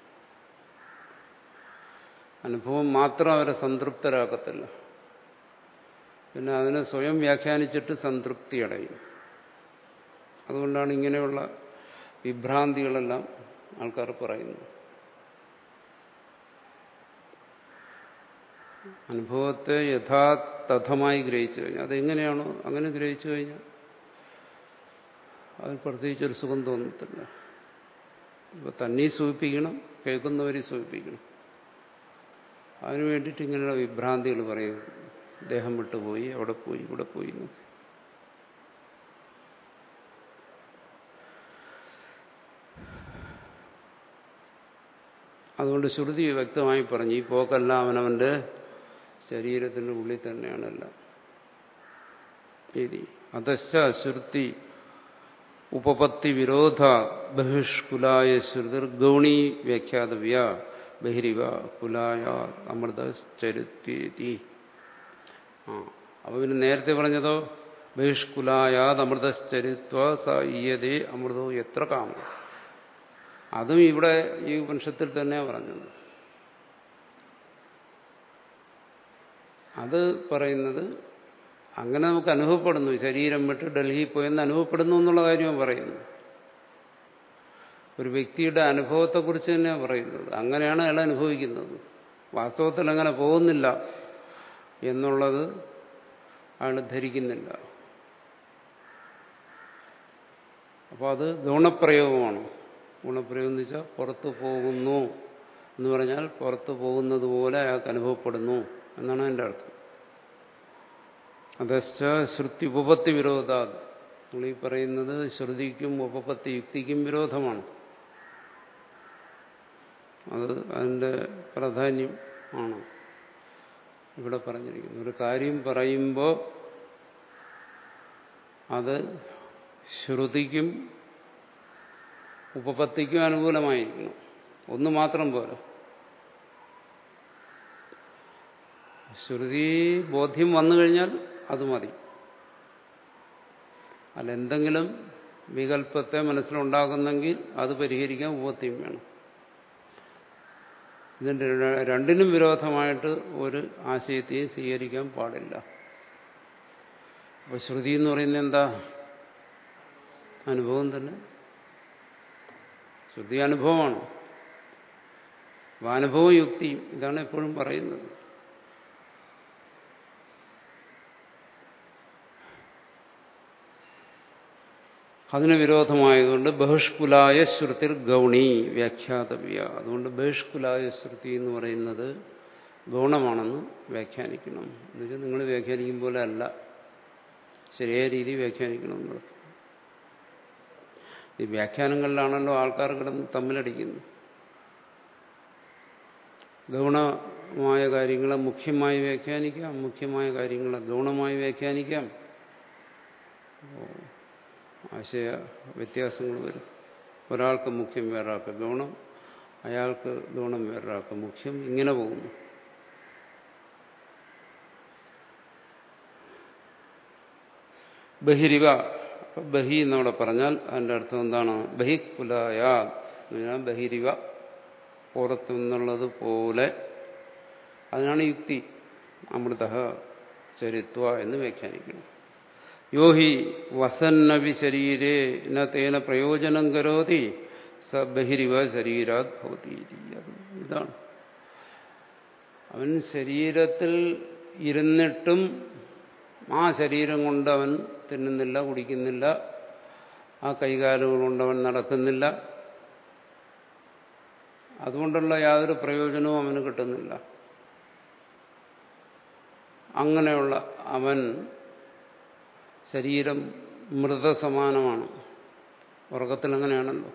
അനുഭവം മാത്രം അവരെ സംതൃപ്തരാക്കത്തില്ല പിന്നെ അതിനെ സ്വയം വ്യാഖ്യാനിച്ചിട്ട് സംതൃപ്തി അടയും അതുകൊണ്ടാണ് ഇങ്ങനെയുള്ള വിഭ്രാന്തികളെല്ലാം ആൾക്കാർ പറയുന്നത് അനുഭവത്തെ യഥാതഥമായി ഗ്രഹിച്ചു കഴിഞ്ഞാൽ അതെങ്ങനെയാണോ അങ്ങനെ ഗ്രഹിച്ചു കഴിഞ്ഞാൽ അതിൽ പ്രത്യേകിച്ചൊരു സുഖം തോന്നത്തില്ല ഇപ്പൊ തന്നെ സൂചിപ്പിക്കണം കേൾക്കുന്നവരെ സൂചിപ്പിക്കണം അതിനു വേണ്ടിയിട്ട് ഇങ്ങനെയുള്ള വിഭ്രാന്തികൾ പറയും ദേഹം വിട്ടുപോയി അവിടെ പോയി ഇവിടെ പോയി എന്ന്. അതുകൊണ്ട് ശ്രുതി വ്യക്തമായി പറഞ്ഞു ഈ പോക്കെല്ലാം അവനവന്റെ ശരീരത്തിന്റെ ഉള്ളിൽ തന്നെയാണെല്ലാം രീതി അതശ്ച ശ്രുതി ഉപപത്തി വിരോധ ബഹിഷ്കുലായ ശ്രുതിർ ഗൗണി വ്യാഖ്യാതവ്യ ബഹിരിവ കുലായ അമൃത ചരുത്വേതി ആ അപ്പൊ പിന്നെ നേരത്തെ പറഞ്ഞതോ ബഹിഷ്കുലായാത് അമൃതശ്ചരിത്വ സ ഈയതേ അമൃതോ എത്ര കാമം അതും ഇവിടെ ഈ ഉപനിഷത്തിൽ തന്നെ പറഞ്ഞത് അത് പറയുന്നത് അങ്ങനെ നമുക്ക് അനുഭവപ്പെടുന്നു ശരീരം വിട്ട് ഡൽഹിയിൽ പോയെന്ന് അനുഭവപ്പെടുന്നു എന്നുള്ള കാര്യമാണ് പറയുന്നത് ഒരു വ്യക്തിയുടെ അനുഭവത്തെക്കുറിച്ച് തന്നെയാണ് പറയുന്നത് അങ്ങനെയാണ് അയാൾ അനുഭവിക്കുന്നത് വാസ്തവത്തിൽ അങ്ങനെ പോകുന്നില്ല എന്നുള്ളത് അയാൾ ധരിക്കുന്നില്ല അപ്പോൾ അത് ഗുണപ്രയോഗമാണ് ഗുണപ്രയോഗം എന്ന് വെച്ചാൽ പുറത്തു പോകുന്നു എന്ന് പറഞ്ഞാൽ പുറത്തു പോകുന്നത് പോലെ അയാൾക്ക് അനുഭവപ്പെടുന്നു എന്നാണ് എൻ്റെ അർത്ഥം അതശ്ച ശ്രുതി ഉപപത്തി വിരോധ നമ്മൾ ഈ പറയുന്നത് ശ്രുതിക്കും ഉപപത്തി യുക്തിക്കും വിരോധമാണ് അത് അതിൻ്റെ പ്രാധാന്യം ആണ് ഇവിടെ പറഞ്ഞിരിക്കുന്നത് ഒരു കാര്യം പറയുമ്പോൾ അത് ശ്രുതിക്കും ഉപപത്തിക്കും അനുകൂലമായിരിക്കണം ഒന്ന് മാത്രം പോരാ ശ്രുതി ബോധ്യം വന്നു കഴിഞ്ഞാൽ അത് മതി അല്ല എന്തെങ്കിലും വികല്പത്തെ മനസ്സിലുണ്ടാകുന്നെങ്കിൽ അത് പരിഹരിക്കാൻ ഉപപത്തിയും വേണം ഇതിന്റെ രണ്ടിനും വിരോധമായിട്ട് ഒരു ആശയത്തെയും സ്വീകരിക്കാൻ പാടില്ല അപ്പൊ ശ്രുതി എന്ന് പറയുന്നത് എന്താ അനുഭവം തന്നെ ശ്രുതി അനുഭവമാണ് അപ്പൊ അനുഭവം യുക്തിയും ഇതാണ് എപ്പോഴും പറയുന്നത് അതിന് വിരോധമായതുകൊണ്ട് ബഹിഷ്കുലായ ശ്രുതിർ ഗൗണി വ്യാഖ്യാതവ്യ അതുകൊണ്ട് ബഹിഷ്കുലായ ശ്രുതി എന്ന് പറയുന്നത് ഗൗണമാണെന്ന് വ്യാഖ്യാനിക്കണം എന്നുവെച്ചാൽ നിങ്ങൾ വ്യാഖ്യാനിക്കും പോലെ അല്ല ശരിയായ രീതി വ്യാഖ്യാനിക്കണം എന്നുള്ളത് ഈ വ്യാഖ്യാനങ്ങളിലാണല്ലോ ആൾക്കാർ കിടന്ന് തമ്മിലടിക്കുന്നത് ഗൗണമായ കാര്യങ്ങളെ മുഖ്യമായി വ്യാഖ്യാനിക്കാം മുഖ്യമായ കാര്യങ്ങളെ ഗൗണമായി വ്യാഖ്യാനിക്കാം ആശയ വ്യത്യാസങ്ങൾ വരും ഒരാൾക്ക് മുഖ്യം വേറൊരാൾക്ക് ഗൗണം അയാൾക്ക് ഗൗണം വേറൊരാൾക്ക് മുഖ്യം ഇങ്ങനെ പോകുന്നു ബഹിരിവ അപ്പൊ ബഹി എന്നവിടെ പറഞ്ഞാൽ അതിന്റെ അർത്ഥം എന്താണ് ബഹിക്കുലായ എന്ന് പറഞ്ഞാൽ ബഹിരിവ പുറത്തു നിന്നുള്ളത് പോലെ അതിനാണ് യുക്തി അമൃത ചരിത്വ എന്ന് വ്യാഖ്യാനിക്കണം യോഹി വസന്നവി ശരീരേ ന തേന പ്രയോജനം കരോതി സ ബഹിരിവ ശരീരാത് ഭവതി ഇതാണ് അവൻ ശരീരത്തിൽ ഇരുന്നിട്ടും ആ ശരീരം കൊണ്ട് അവൻ തിന്നുന്നില്ല കുടിക്കുന്നില്ല ആ കൈകാലുകൾ കൊണ്ട് അവൻ നടക്കുന്നില്ല അതുകൊണ്ടുള്ള യാതൊരു പ്രയോജനവും അവന് കിട്ടുന്നില്ല അങ്ങനെയുള്ള അവൻ ശരീരം മൃതസമാനമാണ് ഉറക്കത്തിൽ അങ്ങനെയാണല്ലോ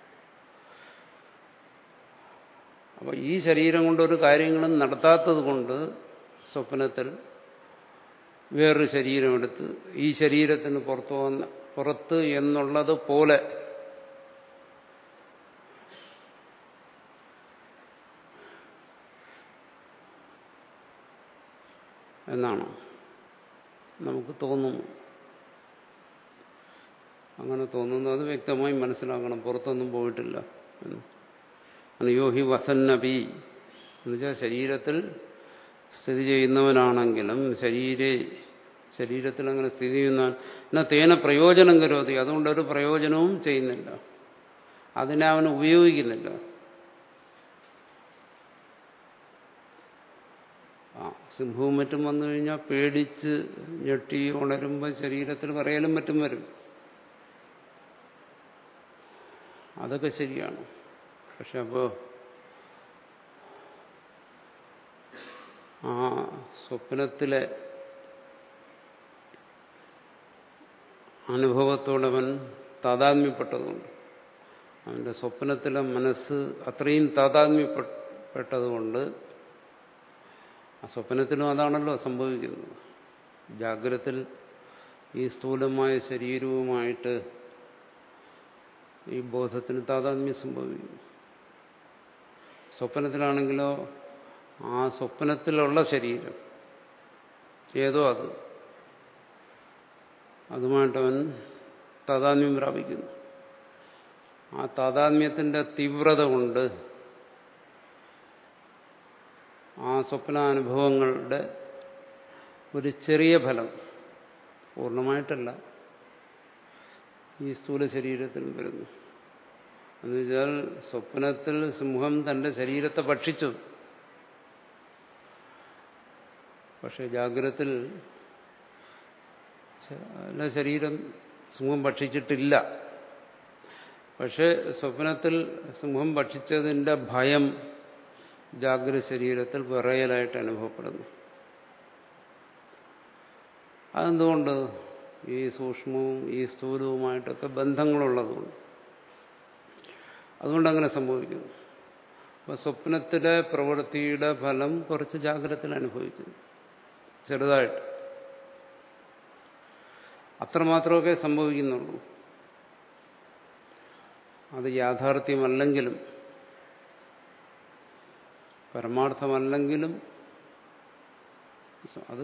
അപ്പോൾ ഈ ശരീരം കൊണ്ട് ഒരു കാര്യങ്ങളും നടത്താത്തത് കൊണ്ട് സ്വപ്നത്തിൽ വേറൊരു ശരീരമെടുത്ത് ഈ ശരീരത്തിന് പുറത്തു വന്ന പുറത്ത് എന്നുള്ളത് പോലെ എന്നാണ് നമുക്ക് തോന്നുന്നു അങ്ങനെ തോന്നുന്നു അത് വ്യക്തമായി മനസ്സിലാക്കണം പുറത്തൊന്നും പോയിട്ടില്ല എന്ന് യോഹി വസന്നബി എന്നുവെച്ചാൽ ശരീരത്തിൽ സ്ഥിതി ചെയ്യുന്നവനാണെങ്കിലും ശരീരെ ശരീരത്തിൽ അങ്ങനെ സ്ഥിതി ചെയ്യുന്നവൻ എന്നാൽ തേന പ്രയോജനം കരുതി അതുകൊണ്ടൊരു പ്രയോജനവും ചെയ്യുന്നില്ല അതിനെ അവൻ ഉപയോഗിക്കുന്നില്ല ആ സിംഹവും മറ്റും വന്നു കഴിഞ്ഞാൽ പേടിച്ച് ഞെട്ടി ഉണരുമ്പോൾ ശരീരത്തിൽ പറയലും മറ്റും വരും അതൊക്കെ ശരിയാണ് പക്ഷെ അപ്പോൾ ആ സ്വപ്നത്തിലെ അനുഭവത്തോടവൻ താതാത്മ്യപ്പെട്ടതുകൊണ്ട് അവൻ്റെ സ്വപ്നത്തിലെ മനസ്സ് അത്രയും താതാത്മ്യപ്പെട്ടതുകൊണ്ട് ആ സ്വപ്നത്തിലും അതാണല്ലോ സംഭവിക്കുന്നത് ജാഗ്രത്തിൽ ഈ സ്ഥൂലമായ ശരീരവുമായിട്ട് ഈ ബോധത്തിന് താതാത്മ്യം സംഭവിക്കും സ്വപ്നത്തിലാണെങ്കിലോ ആ സ്വപ്നത്തിലുള്ള ശരീരം ഏതോ അത് അതുമായിട്ടവൻ താതാത്മ്യം പ്രാപിക്കുന്നു ആ താതാത്മ്യത്തിന്റെ തീവ്രത കൊണ്ട് ആ സ്വപ്നാനുഭവങ്ങളുടെ ഒരു ചെറിയ ഫലം പൂർണ്ണമായിട്ടല്ല ഈ സ്ഥൂല ശരീരത്തിനും വരുന്നു എന്നുവെച്ചാൽ സ്വപ്നത്തിൽ സിംഹം തന്റെ ശരീരത്തെ ഭക്ഷിച്ചു പക്ഷെ ജാഗ്രത്തിൽ ശരീരം സിംഹം ഭക്ഷിച്ചിട്ടില്ല പക്ഷെ സ്വപ്നത്തിൽ സിംഹം ഭക്ഷിച്ചതിന്റെ ഭയം ജാഗ്രത ശരീരത്തിൽ വിറയലായിട്ട് അനുഭവപ്പെടുന്നു അതെന്തുകൊണ്ട് ഈ സൂക്ഷ്മവും ഈ സ്ഥൂലവുമായിട്ടൊക്കെ ബന്ധങ്ങളുള്ളതുകൊണ്ട് അതുകൊണ്ട് അങ്ങനെ സംഭവിക്കുന്നു അപ്പൊ സ്വപ്നത്തിലെ പ്രവൃത്തിയുടെ ഫലം കുറച്ച് ജാഗ്രതത്തിൽ അനുഭവിക്കുന്നു ചെറുതായിട്ട് അത്രമാത്രമൊക്കെ സംഭവിക്കുന്നുള്ളൂ അത് യാഥാർത്ഥ്യമല്ലെങ്കിലും പരമാർത്ഥമല്ലെങ്കിലും അത്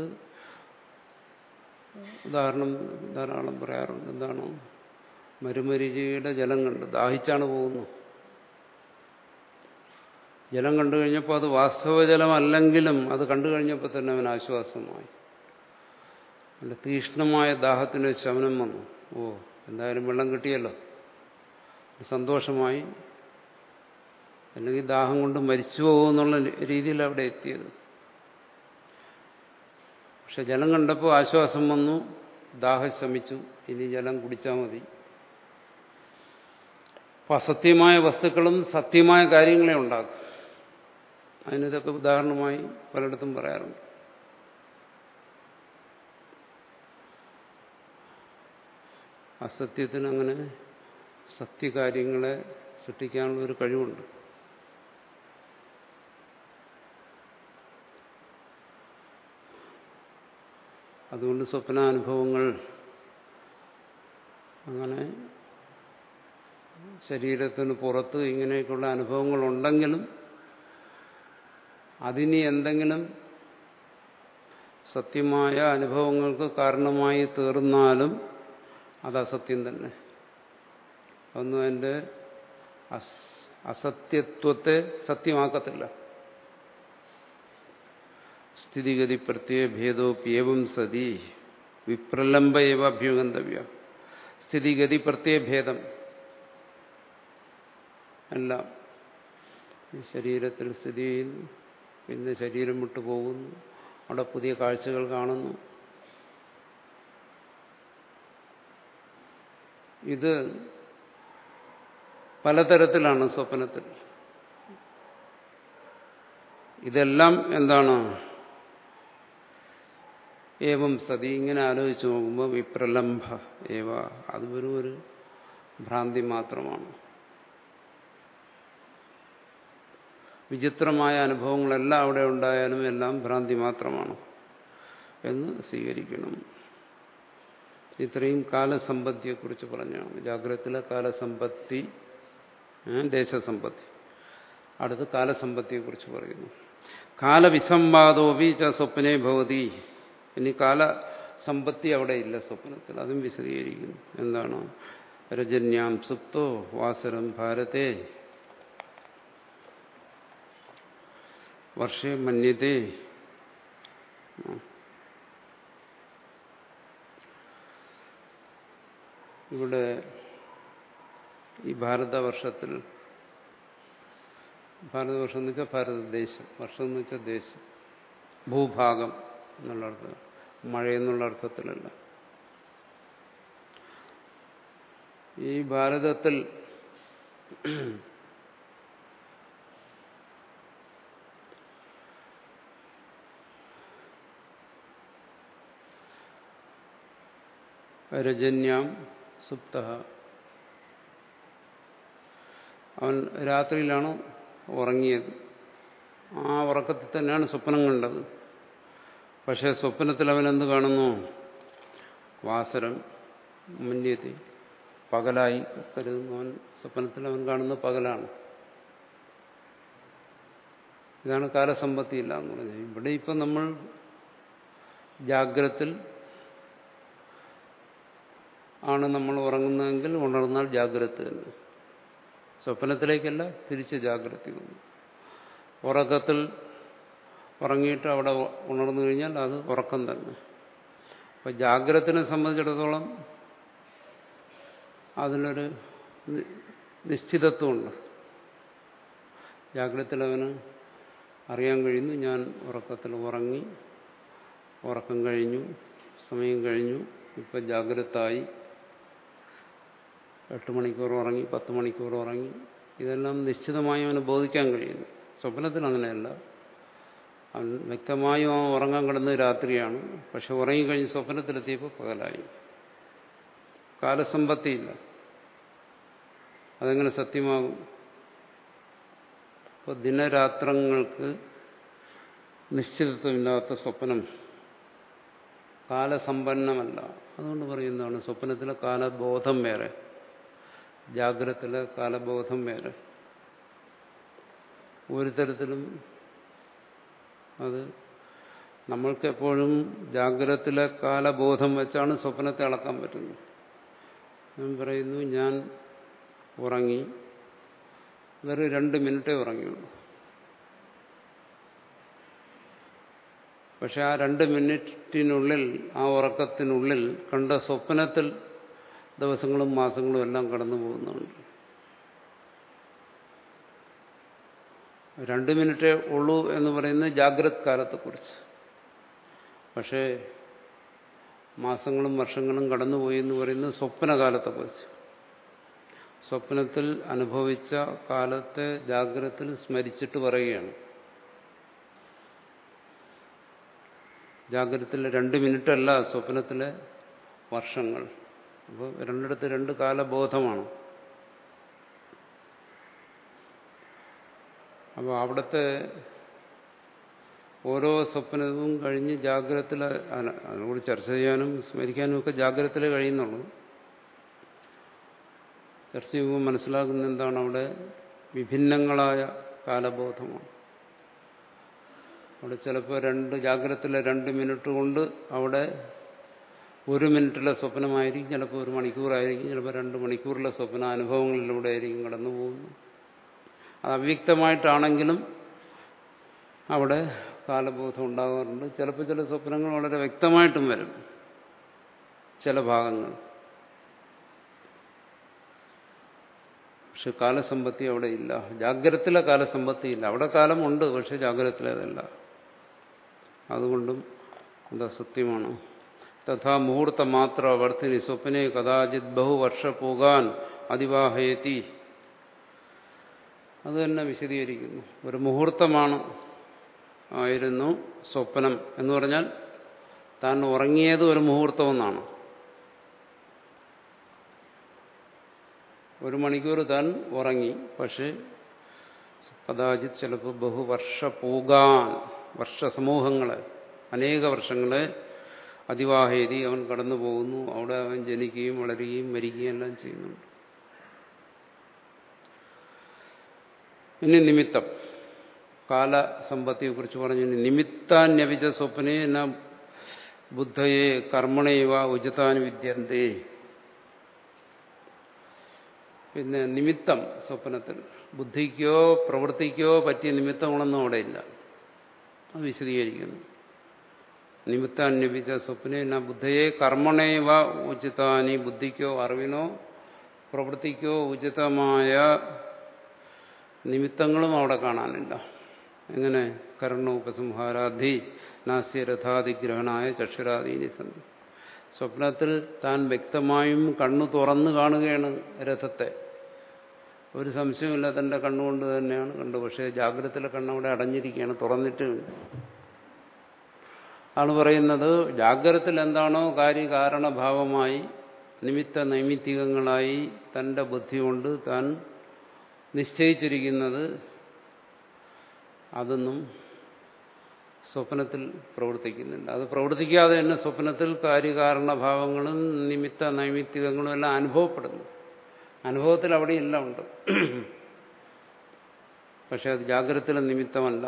ഉദാഹരണം ധാരാളം പറയാറുണ്ട് എന്താണോ മരുമരിചിയുടെ ജലം കണ്ട് ദാഹിച്ചാണ് പോകുന്നു ജലം കണ്ടു കഴിഞ്ഞപ്പോൾ അത് വാസ്തവജലമല്ലെങ്കിലും അത് കണ്ടു കഴിഞ്ഞപ്പോൾ തന്നെ അവൻ ആശ്വാസമായി അവൻ്റെ തീക്ഷ്ണമായ ദാഹത്തിന് ശമനം വന്നു ഓ എന്തായാലും വെള്ളം കിട്ടിയല്ലോ സന്തോഷമായി അല്ലെങ്കിൽ ദാഹം കൊണ്ട് മരിച്ചു പോകുമെന്നുള്ള രീതിയിൽ അവിടെ എത്തിയത് പക്ഷെ ജലം കണ്ടപ്പോൾ ആശ്വാസം വന്നു ദാഹം ശമിച്ചു ഇനി ജലം കുടിച്ചാൽ മതി അപ്പം അസത്യമായ വസ്തുക്കളും സത്യമായ കാര്യങ്ങളെ ഉണ്ടാക്കും അതിനിതൊക്കെ ഉദാഹരണമായി പലയിടത്തും പറയാറുണ്ട് അസത്യത്തിന് അങ്ങനെ സത്യകാര്യങ്ങളെ സൃഷ്ടിക്കാനുള്ള ഒരു കഴിവുണ്ട് അതുകൊണ്ട് സ്വപ്നാനുഭവങ്ങൾ അങ്ങനെ ശരീരത്തിന് പുറത്ത് ഇങ്ങനെയൊക്കെയുള്ള അനുഭവങ്ങൾ ഉണ്ടെങ്കിലും അതിനി എന്തെങ്കിലും സത്യമായ അനുഭവങ്ങൾക്ക് കാരണമായി തീർന്നാലും അത് അസത്യം തന്നെ അതൊന്നും അതിൻ്റെ അസത്യത്വത്തെ സത്യമാക്കത്തില്ല സ്ഥിതിഗതി പ്രത്യയ ഭേദോപ്യേവം സതി വിപ്രലംബ ഏവ അഭ്യുഗന്തവ്യ സ്ഥിതിഗതി പ്രത്യയ ഭേദം എല്ലാം ശരീരത്തിൽ സ്ഥിതി ചെയ്യുന്നു പിന്നെ ശരീരം വിട്ടു പോകുന്നു അവിടെ പുതിയ കാഴ്ചകൾ കാണുന്നു ഇത് പലതരത്തിലാണ് സ്വപ്നത്തിൽ ഇതെല്ലാം എന്താണ് ഏവം സതി ഇങ്ങനെ ആലോചിച്ച് നോക്കുമ്പോൾ വിപ്രലംഭ ഏവ അത് വെറും ഒരു ഭ്രാന്തി മാത്രമാണ് വിചിത്രമായ അനുഭവങ്ങളെല്ലാം അവിടെ ഉണ്ടായാലും എല്ലാം ഭ്രാന്തി മാത്രമാണ് എന്ന് സ്വീകരിക്കണം ഇത്രയും കാലസമ്പത്തിയെക്കുറിച്ച് പറഞ്ഞാണ് ജാഗ്രതത്തിലെ കാലസമ്പത്തി ദേശസമ്പത്തി അടുത്ത് കാലസമ്പത്തിയെക്കുറിച്ച് പറയുന്നു കാലവിസംവാദോപി ച സ്വപ്നെ ഭവതി ഇനി കാലസമ്പത്തി അവിടെ ഇല്ല സ്വപ്നത്തിൽ അതും വിശദീകരിക്കുന്നു എന്താണ് രജന്യാം സുപ്തോ വാസരം ഭാരതേ വർഷേ മന്യതേ ഇവിടെ ഈ ഭാരതവർഷത്തിൽ ഭാരതവർഷം എന്ന് വെച്ചാൽ ഭാരതദേശം വർഷം എന്ന് വെച്ചാൽ ദേശം ഭൂഭാഗം എന്നുള്ള അർത്ഥം മഴയെന്നുള്ള അർത്ഥത്തിലല്ല ഈ ഭാരതത്തിൽ രജന്യാം സുപ്ത അവൻ രാത്രിയിലാണ് ഉറങ്ങിയത് ആ ഉറക്കത്തിൽ തന്നെയാണ് സ്വപ്നം കണ്ടത് പക്ഷേ സ്വപ്നത്തിൽ അവൻ എന്ത് കാണുന്നു വാസരം മുന്യത്തി പകലായി കരുതുന്നു അവൻ സ്വപ്നത്തിൽ അവൻ കാണുന്ന പകലാണ് ഇതാണ് കാലസമ്പത്തി ഇല്ല എന്ന് പറഞ്ഞത് ഇവിടെ ഇപ്പം നമ്മൾ ജാഗ്രത്തിൽ ആണ് നമ്മൾ ഉറങ്ങുന്നതെങ്കിൽ ഉണർന്നാൽ ജാഗ്രത തന്നെ സ്വപ്നത്തിലേക്കല്ല തിരിച്ച് ജാഗ്രത വന്നു ഉറക്കത്തിൽ ഉറങ്ങിയിട്ട് അവിടെ ഉണർന്നു കഴിഞ്ഞാൽ അത് ഉറക്കം തന്നെ അപ്പൊ ജാഗ്രതത്തിനെ സംബന്ധിച്ചിടത്തോളം അതിനൊരു നിശ്ചിതത്വമുണ്ട് ജാഗ്രതത്തിൽ അവന് അറിയാൻ കഴിയുന്നു ഞാൻ ഉറക്കത്തിൽ ഉറങ്ങി ഉറക്കം കഴിഞ്ഞു സമയം കഴിഞ്ഞു ഇപ്പം ജാഗ്രതായി എട്ട് മണിക്കൂർ ഉറങ്ങി പത്ത് മണിക്കൂർ ഉറങ്ങി ഇതെല്ലാം നിശ്ചിതമായി അവന് ബോധിക്കാൻ കഴിയുന്നു സ്വപ്നത്തിൽ അങ്ങനെയല്ല അവൻ വ്യക്തമായും അവൻ ഉറങ്ങാൻ കിടന്നത് രാത്രിയാണ് പക്ഷെ ഉറങ്ങിക്കഴിഞ്ഞ് സ്വപ്നത്തിലെത്തിയപ്പോൾ പകലായി കാലസമ്പത്തിയില്ല അതെങ്ങനെ സത്യമാകും ഇപ്പോൾ ദിനരാത്രങ്ങൾക്ക് നിശ്ചിതത്വമില്ലാത്ത സ്വപ്നം കാലസമ്പന്നമല്ല അതുകൊണ്ട് പറയുന്നതാണ് സ്വപ്നത്തിലെ കാലബോധം വേറെ ജാഗ്രതത്തിലെ കാലബോധം വേറെ ഒരു തരത്തിലും അത് നമ്മൾക്ക് എപ്പോഴും ജാഗ്രതത്തിലെ കാലബോധം വെച്ചാണ് സ്വപ്നത്തെ അളക്കാൻ പറ്റുന്നത് ഞാൻ പറയുന്നു ഞാൻ ഉറങ്ങി വെറും രണ്ട് മിനിറ്റേ ഉറങ്ങിയുള്ളൂ പക്ഷെ ആ രണ്ട് മിനിറ്റിനുള്ളിൽ ആ ഉറക്കത്തിനുള്ളിൽ കണ്ട സ്വപ്നത്തിൽ ദിവസങ്ങളും മാസങ്ങളും എല്ലാം കടന്നു പോകുന്നുണ്ട് രണ്ട് മിനിറ്റേ ഉള്ളൂ എന്ന് പറയുന്നത് ജാഗ്രത് കാലത്തെക്കുറിച്ച് പക്ഷേ മാസങ്ങളും വർഷങ്ങളും കടന്നുപോയി എന്ന് പറയുന്നത് സ്വപ്നകാലത്തെക്കുറിച്ച് സ്വപ്നത്തിൽ അനുഭവിച്ച കാലത്തെ ജാഗ്രതത്തിൽ സ്മരിച്ചിട്ട് പറയുകയാണ് ജാഗ്രതത്തിലെ രണ്ട് മിനിറ്റല്ല സ്വപ്നത്തിലെ വർഷങ്ങൾ അപ്പോൾ രണ്ടിടത്ത് രണ്ട് കാലബോധമാണ് അപ്പോൾ അവിടുത്തെ ഓരോ സ്വപ്നവും കഴിഞ്ഞ് ജാഗ്രതത്തിൽ അതിനോട് ചർച്ച ചെയ്യാനും സ്മരിക്കാനും ഒക്കെ ജാഗ്രതത്തിലേ കഴിയുന്നുള്ളൂ ചർച്ച ചെയ്യുമ്പോൾ മനസ്സിലാക്കുന്ന എന്താണ് അവിടെ വിഭിന്നങ്ങളായ കാലബോധമാണ് അവിടെ ചിലപ്പോൾ രണ്ട് ജാഗ്രതത്തിലെ രണ്ട് മിനിറ്റ് കൊണ്ട് അവിടെ ഒരു മിനിറ്റിലെ സ്വപ്നമായിരിക്കും ചിലപ്പോൾ ഒരു മണിക്കൂറായിരിക്കും ചിലപ്പോൾ രണ്ട് മണിക്കൂറിലെ സ്വപ്ന അനുഭവങ്ങളിലൂടെ ആയിരിക്കും കടന്നു പോകുന്നു അത് അവ്യക്തമായിട്ടാണെങ്കിലും അവിടെ കാലബോധം ഉണ്ടാകാറുണ്ട് ചിലപ്പോൾ ചില സ്വപ്നങ്ങൾ വളരെ വ്യക്തമായിട്ടും വരും ചില ഭാഗങ്ങൾ പക്ഷെ കാലസമ്പത്തി അവിടെ ഇല്ല ജാഗ്രതത്തിലെ കാലസമ്പത്തി ഇല്ല അവിടെ കാലമുണ്ട് പക്ഷെ ജാഗ്രതത്തിലേതല്ല അതുകൊണ്ടും അത് സത്യമാണ് തഥാ മുഹൂർത്ത മാത്ര വർത്തിനി സ്വപ്നെ കഥാചിത് ബഹുവർഷ പോകാൻ അതിവാഹയത്തി അത് തന്നെ വിശദീകരിക്കുന്നു ഒരു മുഹൂർത്തമാണ് ആയിരുന്നു സ്വപ്നം എന്ന് പറഞ്ഞാൽ താൻ ഉറങ്ങിയത് ഒരു മുഹൂർത്തമെന്നാണ് ഒരു മണിക്കൂർ താൻ ഉറങ്ങി പക്ഷെ കഥാചിത് ചിലപ്പോൾ ബഹുവർഷ പോകാൻ വർഷസമൂഹങ്ങളെ അനേക വർഷങ്ങളെ അതിവാഹേതി അവൻ കടന്നു പോകുന്നു അവിടെ അവൻ ജനിക്കുകയും വളരുകയും മരിക്കുകയും എല്ലാം ചെയ്യുന്നുണ്ട് ഇനി നിമിത്തം കാലസമ്പത്തിയെ കുറിച്ച് പറഞ്ഞു ഇനി നിമിത്താന്യവിച്ച സ്വപ്നെ ന ബുദ്ധയെ കർമ്മണേവ ഉചിതാൻ വിദ്യന്തേ പിന്നെ നിമിത്തം സ്വപ്നത്തിൽ ബുദ്ധിക്കോ പ്രവൃത്തിക്കോ പറ്റിയ നിമിത്തങ്ങളൊന്നും അവിടെ ഇല്ല അത് വിശദീകരിക്കുന്നു നിമിത്താന്യപിച്ച സ്വപ്നെ ന ബുദ്ധയെ കർമ്മണേവ ഉചിതാനി ബുദ്ധിക്കോ അറിവിനോ പ്രവൃത്തിക്കോ ഉചിതമായ നിമിത്തങ്ങളും അവിടെ കാണാനില്ല എങ്ങനെ കർണോപസംഹാരാധി നാസ്യ രഥാതിഗ്രഹണായ ചക്ഷുരാദീനി സന്ധി സ്വപ്നത്തിൽ താൻ വ്യക്തമായും കണ്ണു തുറന്നു കാണുകയാണ് രഥത്തെ ഒരു സംശയമില്ല തന്റെ കണ്ണുകൊണ്ട് തന്നെയാണ് കണ്ടു പക്ഷേ ജാഗ്രതത്തിലെ കണ്ണവിടെ അടഞ്ഞിരിക്കുകയാണ് തുറന്നിട്ടുമില്ല ആണ് പറയുന്നത് ജാഗ്രതത്തിൽ എന്താണോ കാര്യകാരണഭാവമായി നിമിത്ത നൈമിത്തികങ്ങളായി തന്റെ ബുദ്ധി കൊണ്ട് താൻ നിശ്ചയിച്ചിരിക്കുന്നത് അതൊന്നും സ്വപ്നത്തിൽ പ്രവർത്തിക്കുന്നില്ല അത് പ്രവർത്തിക്കാതെ തന്നെ സ്വപ്നത്തിൽ കാര്യകാരണഭാവങ്ങളും നിമിത്ത നൈമിത്തികങ്ങളും എല്ലാം അനുഭവപ്പെടുന്നു അനുഭവത്തിൽ അവിടെയെല്ലാം ഉണ്ട് പക്ഷെ അത് ജാഗ്രതത്തിലെ നിമിത്തമല്ല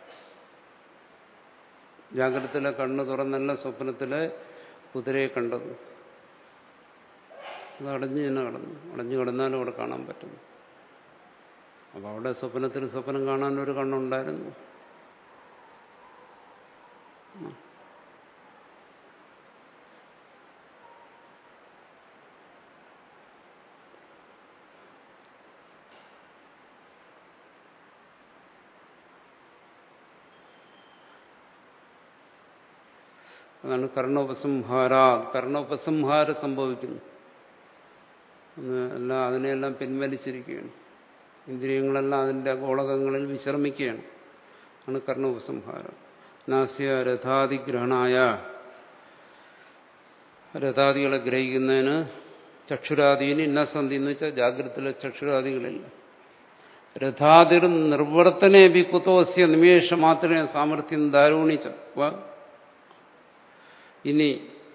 ജാഗ്രതത്തിലെ കണ്ണ് തുറന്നല്ല സ്വപ്നത്തിലെ കുതിരയെ കണ്ടത് അത് അടഞ്ഞു തന്നെ കടന്നു അടഞ്ഞു കിടന്നാലും അവിടെ കാണാൻ പറ്റും അപ്പം അവിടെ സ്വപ്നത്തിൽ സ്വപ്നം കാണാൻ ഒരു കണ്ണുണ്ടായിരുന്നു അതാണ് കർണോപസംഹാര കർണോപസംഹാരം സംഭവിക്കുന്നു എല്ലാം അതിനെയെല്ലാം പിൻവലിച്ചിരിക്കുകയാണ് ഇന്ദ്രിയങ്ങളെല്ലാം അതിൻ്റെ ഗോളകങ്ങളിൽ വിശ്രമിക്കുകയാണ് ആണ് കർണോപസംഹാരം നാസ്യ രഥാതിഗ്രഹണായ രഥാദികളെ ഗ്രഹിക്കുന്നതിന് ചക്ഷുരാദീന് ഇന്ന സന്ധി എന്ന് വെച്ചാൽ ജാഗ്രതത്തിലെ ചക്ഷുരാദികളില്ല രഥാതിർ നിർവർത്തനെ ബി കുതോസ്യ നിമേഷ മാത്രമേ സാമർഥ്യം ദാരുണിച്ച ഇനി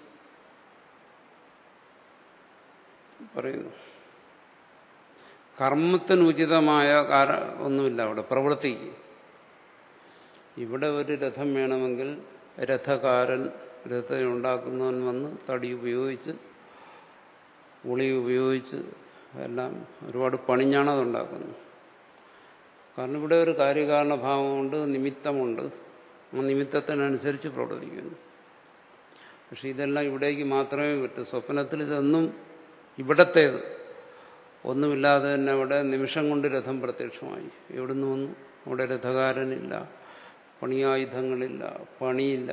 പറയുന്നു കർമ്മത്തിന് ഉചിതമായ കാര ഒന്നുമില്ല അവിടെ പ്രവൃത്തിക്ക് ഇവിടെ ഒരു രഥം വേണമെങ്കിൽ രഥകാരൻ രഥം ഉണ്ടാക്കുന്നവൻ വന്ന് തടി ഉപയോഗിച്ച് ഉളി ഉപയോഗിച്ച് എല്ലാം ഒരുപാട് പണിഞ്ഞാണ് അതുണ്ടാക്കുന്നത് കാരണം ഇവിടെ ഒരു കാര്യകാരണഭാവമുണ്ട് നിമിത്തമുണ്ട് ആ നിമിത്തത്തിനനുസരിച്ച് പ്രവർത്തിക്കുന്നു പക്ഷെ ഇതെല്ലാം ഇവിടേക്ക് മാത്രമേ പറ്റൂ സ്വപ്നത്തിൽ ഇതൊന്നും ഇവിടത്തേത് ഒന്നുമില്ലാതെ തന്നെ അവിടെ നിമിഷം കൊണ്ട് രഥം പ്രത്യക്ഷമായി എവിടുന്ന് വന്നു അവിടെ രഥകാരനില്ല പണിയായുധങ്ങളില്ല പണിയില്ല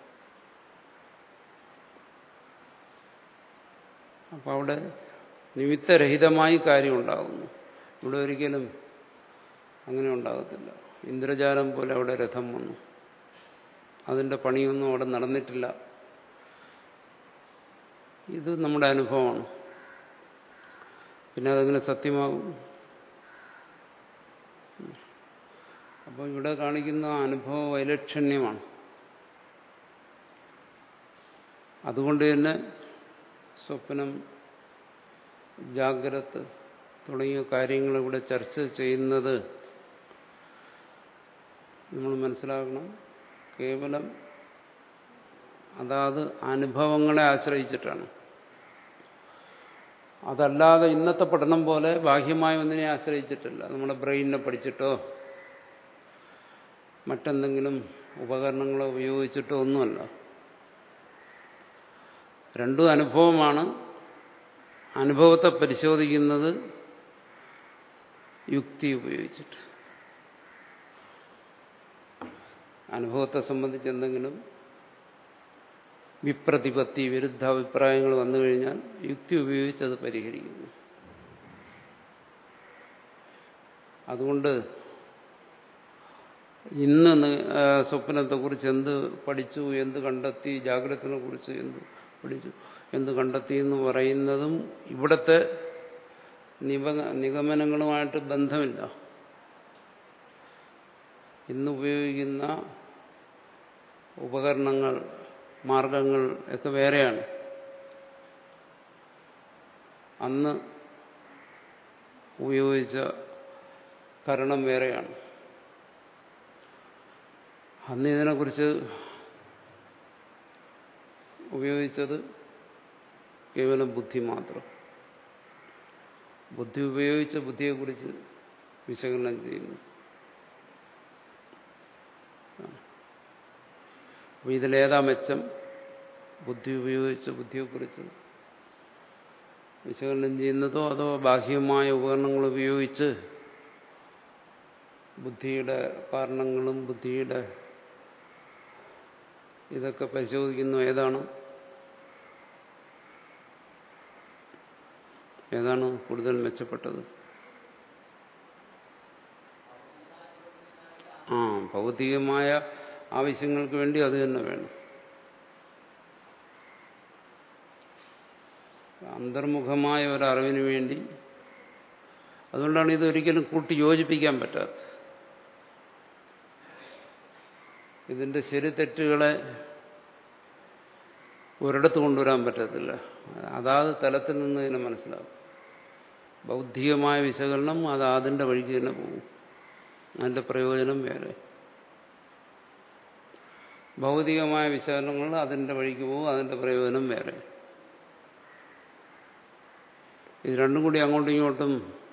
അപ്പം അവിടെ നിമിത്തരഹിതമായി കാര്യം ഉണ്ടാകുന്നു ഇവിടെ ഒരിക്കലും അങ്ങനെ ഉണ്ടാകത്തില്ല ഇന്ദ്രജാലം പോലെ അവിടെ രഥം വന്നു അതിൻ്റെ പണിയൊന്നും അവിടെ നടന്നിട്ടില്ല ഇത് നമ്മുടെ അനുഭവമാണ് പിന്നെ അതെങ്ങനെ സത്യമാകും അപ്പോൾ ഇവിടെ കാണിക്കുന്ന അനുഭവ വൈലക്ഷണ്യമാണ് അതുകൊണ്ട് തന്നെ സ്വപ്നം ജാഗ്രത തുടങ്ങിയ കാര്യങ്ങൾ ഇവിടെ ചർച്ച ചെയ്യുന്നത് നമ്മൾ മനസ്സിലാക്കണം കേവലം അതാത് അനുഭവങ്ങളെ ആശ്രയിച്ചിട്ടാണ് അതല്ലാതെ ഇന്നത്തെ പഠനം പോലെ ബാഹ്യമായ ഒന്നിനെ ആശ്രയിച്ചിട്ടില്ല നമ്മുടെ ബ്രെയിനിനെ പഠിച്ചിട്ടോ മറ്റെന്തെങ്കിലും ഉപകരണങ്ങളോ ഉപയോഗിച്ചിട്ടോ ഒന്നുമല്ല രണ്ടും അനുഭവമാണ് അനുഭവത്തെ പരിശോധിക്കുന്നത് യുക്തി ഉപയോഗിച്ചിട്ട് അനുഭവത്തെ സംബന്ധിച്ച് എന്തെങ്കിലും വിപ്രതിപത്തി വിരുദ്ധ അഭിപ്രായങ്ങൾ വന്നു കഴിഞ്ഞാൽ യുക്തി ഉപയോഗിച്ച് അത് പരിഹരിക്കുന്നു അതുകൊണ്ട് ഇന്ന് സ്വപ്നത്തെക്കുറിച്ച് എന്ത് പഠിച്ചു എന്ത് കണ്ടെത്തി ജാഗ്രതത്തിനെ കുറിച്ച് എന്ത് പഠിച്ചു എന്ത് കണ്ടെത്തി എന്ന് പറയുന്നതും ഇവിടുത്തെ നിഗമനങ്ങളുമായിട്ട് ബന്ധമില്ല ഇന്ന് ഉപയോഗിക്കുന്ന ഉപകരണങ്ങൾ മാർഗങ്ങൾ ഒക്കെ വേറെയാണ് അന്ന് ഉപയോഗിച്ച കരണം വേറെയാണ് അന്ന് ഇതിനെക്കുറിച്ച് ഉപയോഗിച്ചത് കേവലം ബുദ്ധി മാത്രം ബുദ്ധി ഉപയോഗിച്ച ബുദ്ധിയെക്കുറിച്ച് വിശകലനം ചെയ്യുന്നു അപ്പോൾ ഇതിലേതാ മെച്ചം ബുദ്ധി ഉപയോഗിച്ച് ബുദ്ധിയെക്കുറിച്ച് വിശകലനം ചെയ്യുന്നതോ അതോ ബാഹ്യമായ ഉപകരണങ്ങൾ ഉപയോഗിച്ച് ബുദ്ധിയുടെ കാരണങ്ങളും ബുദ്ധിയുടെ ഇതൊക്കെ പരിശോധിക്കുന്നു ഏതാണ് ഏതാണ് കൂടുതൽ മെച്ചപ്പെട്ടത് ആ ഭൗതികമായ ആവശ്യങ്ങൾക്ക് വേണ്ടി അത് തന്നെ വേണം അന്തർമുഖമായ ഒരറിവിന് വേണ്ടി അതുകൊണ്ടാണ് ഇതൊരിക്കലും കൂട്ടി യോജിപ്പിക്കാൻ പറ്റാത്തത് ഇതിന്റെ ശരി തെറ്റുകളെ ഒരിടത്ത് കൊണ്ടുവരാൻ പറ്റത്തില്ല അതാത് തലത്തിൽ നിന്ന് തന്നെ മനസ്സിലാവും ബൗദ്ധികമായ വിശകലനം അത് അതിൻ്റെ വഴിക്ക് തന്നെ പോകും അതിൻ്റെ പ്രയോജനം വേറെ ഭൗതികമായ വിശകലനങ്ങൾ അതിൻ്റെ വഴിക്ക് പോകും അതിൻ്റെ പ്രയോജനം വേറെ ഇത് രണ്ടും കൂടി അങ്ങോട്ടും ഇങ്ങോട്ടും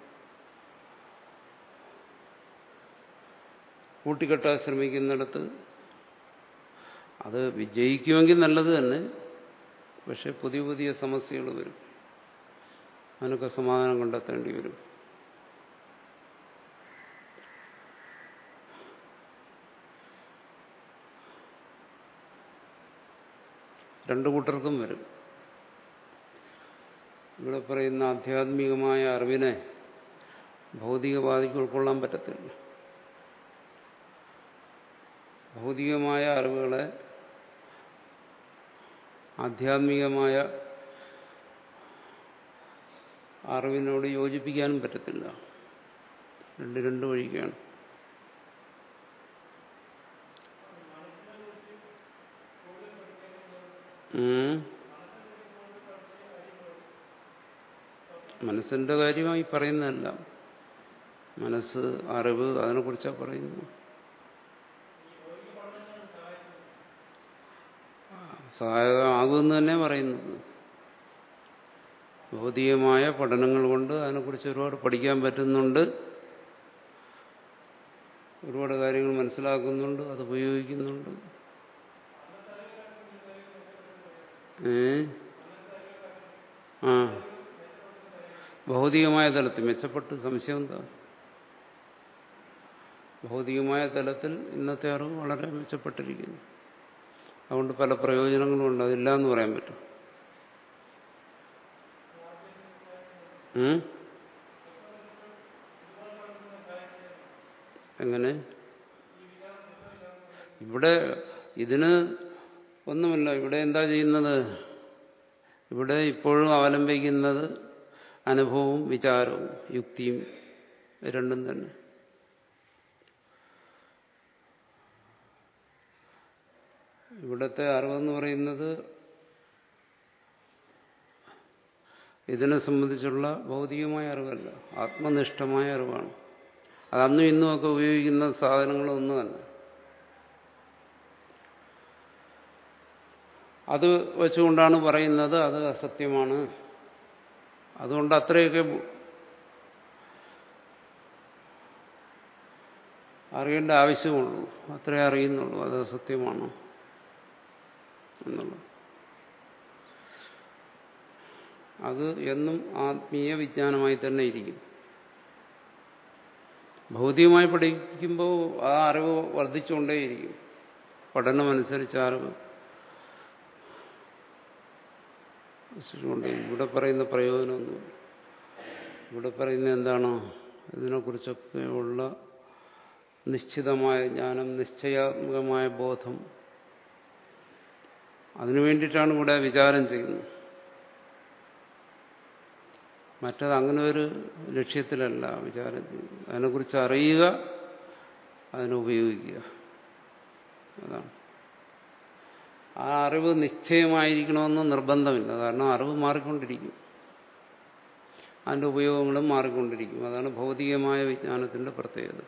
കൂട്ടിക്കെട്ടാൻ ശ്രമിക്കുന്നിടത്ത് അത് വിജയിക്കുമെങ്കിൽ നല്ലത് തന്നെ പക്ഷെ പുതിയ പുതിയ സമസ്യകൾ വരും അതിനൊക്കെ സമാധാനം കണ്ടെത്തേണ്ടി വരും രണ്ടു കൂട്ടർക്കും വരും ഇവിടെ പറയുന്ന ആധ്യാത്മികമായ അറിവിനെ ഭൗതികവാദിക്ക് ഉൾക്കൊള്ളാൻ പറ്റത്തില്ല ഭൗതികമായ അറിവുകളെ ആധ്യാത്മികമായ അറിവിനോട് യോജിപ്പിക്കാനും പറ്റത്തില്ല രണ്ട് രണ്ട് വഴിക്കാണ് മനസ്സിന്റെ കാര്യമായി പറയുന്നതല്ല മനസ്സ് അറിവ് അതിനെക്കുറിച്ചാണ് പറയുന്നത് സഹായകമാകുമെന്ന് തന്നെ പറയുന്നത് ഭൗതികമായ പഠനങ്ങൾ കൊണ്ട് അതിനെക്കുറിച്ച് ഒരുപാട് പഠിക്കാൻ പറ്റുന്നുണ്ട് ഒരുപാട് കാര്യങ്ങൾ മനസ്സിലാക്കുന്നുണ്ട് അത് ഉപയോഗിക്കുന്നുണ്ട് ഏ ആ ഭൗതികമായ തലത്തിൽ മെച്ചപ്പെട്ട് സംശയം എന്താ ഭൗതികമായ തലത്തിൽ ഇന്നത്തെ അറിവ് വളരെ മെച്ചപ്പെട്ടിരിക്കുന്നു അതുകൊണ്ട് പല പ്രയോജനങ്ങളും ഉണ്ട് അതില്ല എന്ന് പറയാൻ പറ്റും എങ്ങനെ ഇവിടെ ഇതിന് ഒന്നുമില്ല ഇവിടെ എന്താ ചെയ്യുന്നത് ഇവിടെ ഇപ്പോഴും അവലംബിക്കുന്നത് അനുഭവവും വിചാരവും യുക്തിയും രണ്ടും തന്നെ ഇവിടുത്തെ അറിവെന്ന് പറയുന്നത് ഇതിനെ സംബന്ധിച്ചുള്ള ഭൗതികമായ അറിവല്ല ആത്മനിഷ്ഠമായ അറിവാണ് അത് അന്നും ഇന്നുമൊക്കെ ഉപയോഗിക്കുന്ന സാധനങ്ങളൊന്നും തന്നെ അത് വെച്ചുകൊണ്ടാണ് പറയുന്നത് അത് അസത്യമാണ് അതുകൊണ്ട് അത്രയൊക്കെ അറിയേണ്ട ആവശ്യമുള്ളൂ അത്രേ അറിയുന്നുള്ളൂ അത് സത്യമാണ് എന്നുള്ളത് അത് എന്നും ആത്മീയ വിജ്ഞാനമായി തന്നെ ഇരിക്കും ഭൗതികമായി പഠിക്കുമ്പോൾ ആ അറിവ് വർദ്ധിച്ചുകൊണ്ടേയിരിക്കും പഠനമനുസരിച്ച് അറിവ് ഇവിടെ പറയുന്ന പ്രയോജനമൊന്നും ഇവിടെ പറയുന്ന എന്താണോ ഇതിനെക്കുറിച്ചൊക്കെ ഉള്ള നിശ്ചിതമായ ജ്ഞാനം നിശ്ചയാത്മകമായ ബോധം അതിനു വേണ്ടിയിട്ടാണ് ഇവിടെ വിചാരം ചെയ്യുന്നത് മറ്റത് അങ്ങനെ ഒരു ലക്ഷ്യത്തിലല്ല വിചാരം ചെയ്യുന്നത് അതിനെക്കുറിച്ച് അറിയുക അതിനുപയോഗിക്കുക അതാണ് ആ അറിവ് നിശ്ചയമായിരിക്കണമെന്ന് നിർബന്ധമില്ല കാരണം അറിവ് മാറിക്കൊണ്ടിരിക്കും അതിൻ്റെ ഉപയോഗങ്ങളും മാറിക്കൊണ്ടിരിക്കും അതാണ് ഭൗതികമായ വിജ്ഞാനത്തിന്റെ പ്രത്യേകത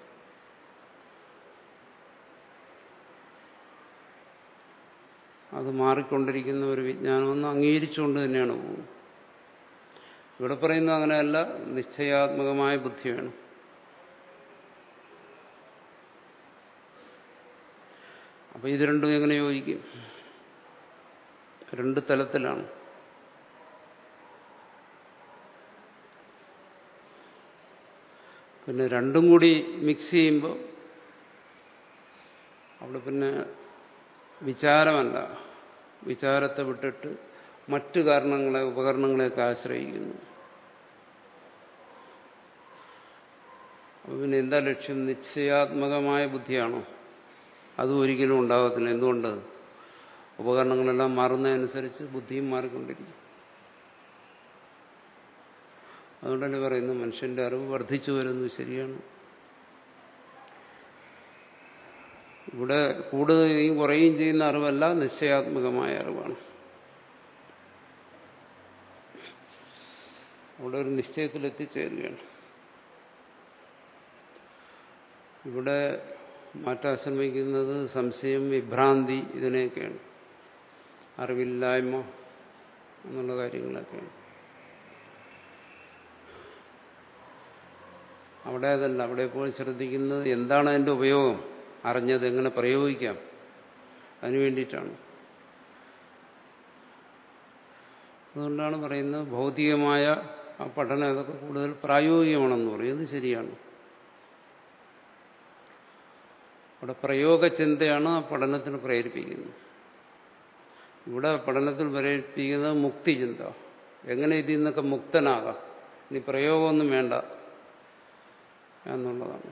അത് മാറിക്കൊണ്ടിരിക്കുന്ന ഒരു വിജ്ഞാനമെന്ന് അംഗീകരിച്ചുകൊണ്ട് തന്നെയാണ് പോകുന്നത് ഇവിടെ പറയുന്നത് അങ്ങനെയല്ല നിശ്ചയാത്മകമായ ബുദ്ധി വേണം അപ്പൊ ഇത് രണ്ടും എങ്ങനെ യോജിക്കും രണ്ട് തലത്തിലാണ് പിന്നെ രണ്ടും കൂടി മിക്സ് ചെയ്യുമ്പോൾ അവിടെ പിന്നെ വിചാരമല്ല വിചാരത്തെ വിട്ടിട്ട് മറ്റു കാരണങ്ങളെ ഉപകരണങ്ങളെയൊക്കെ ആശ്രയിക്കുന്നു അപ്പൊ പിന്നെ എന്താ ലക്ഷ്യം നിശ്ചയാത്മകമായ ബുദ്ധിയാണോ അതും ഒരിക്കലും ഉണ്ടാകത്തില്ല എന്തുകൊണ്ട് ഉപകരണങ്ങളെല്ലാം മാറുന്നതനുസരിച്ച് ബുദ്ധിയും മാറിക്കൊണ്ടിരിക്കും അതുകൊണ്ടല്ലേ പറയുന്നു മനുഷ്യന്റെ അറിവ് വർദ്ധിച്ചു വരുന്നു ശരിയാണ് ഇവിടെ കൂടുതലും കുറയുകയും ചെയ്യുന്ന അറിവല്ല നിശ്ചയാത്മകമായ അറിവാണ് അവിടെ ഒരു നിശ്ചയത്തിൽ എത്തിച്ചേരുകയാണ് ഇവിടെ മാറ്റാൻ ശ്രമിക്കുന്നത് സംശയം വിഭ്രാന്തി ഇതിനെയൊക്കെയാണ് അറിവില്ലായ്മ എന്നുള്ള കാര്യങ്ങളൊക്കെയാണ് അവിടെ അതല്ല അവിടെ എപ്പോഴും ശ്രദ്ധിക്കുന്നത് എന്താണ് അതിൻ്റെ ഉപയോഗം അറിഞ്ഞത് എങ്ങനെ പ്രയോഗിക്കാം അതിനു വേണ്ടിയിട്ടാണ് അതുകൊണ്ടാണ് പറയുന്നത് ഭൗതികമായ ആ പഠനം അതൊക്കെ കൂടുതൽ പ്രായോഗികമാണെന്ന് പറയുന്നത് ശരിയാണ് അവിടെ പ്രയോഗചിന്തയാണ് ആ പഠനത്തിന് പ്രേരിപ്പിക്കുന്നത് ഇവിടെ പഠനത്തിൽ പ്രേരിപ്പിക്കുന്നത് മുക്തിചിന്ത എങ്ങനെ ഇതിൽ നിന്നൊക്കെ മുക്തനാകാം ഇനി പ്രയോഗമൊന്നും വേണ്ട എന്നുള്ളതാണ്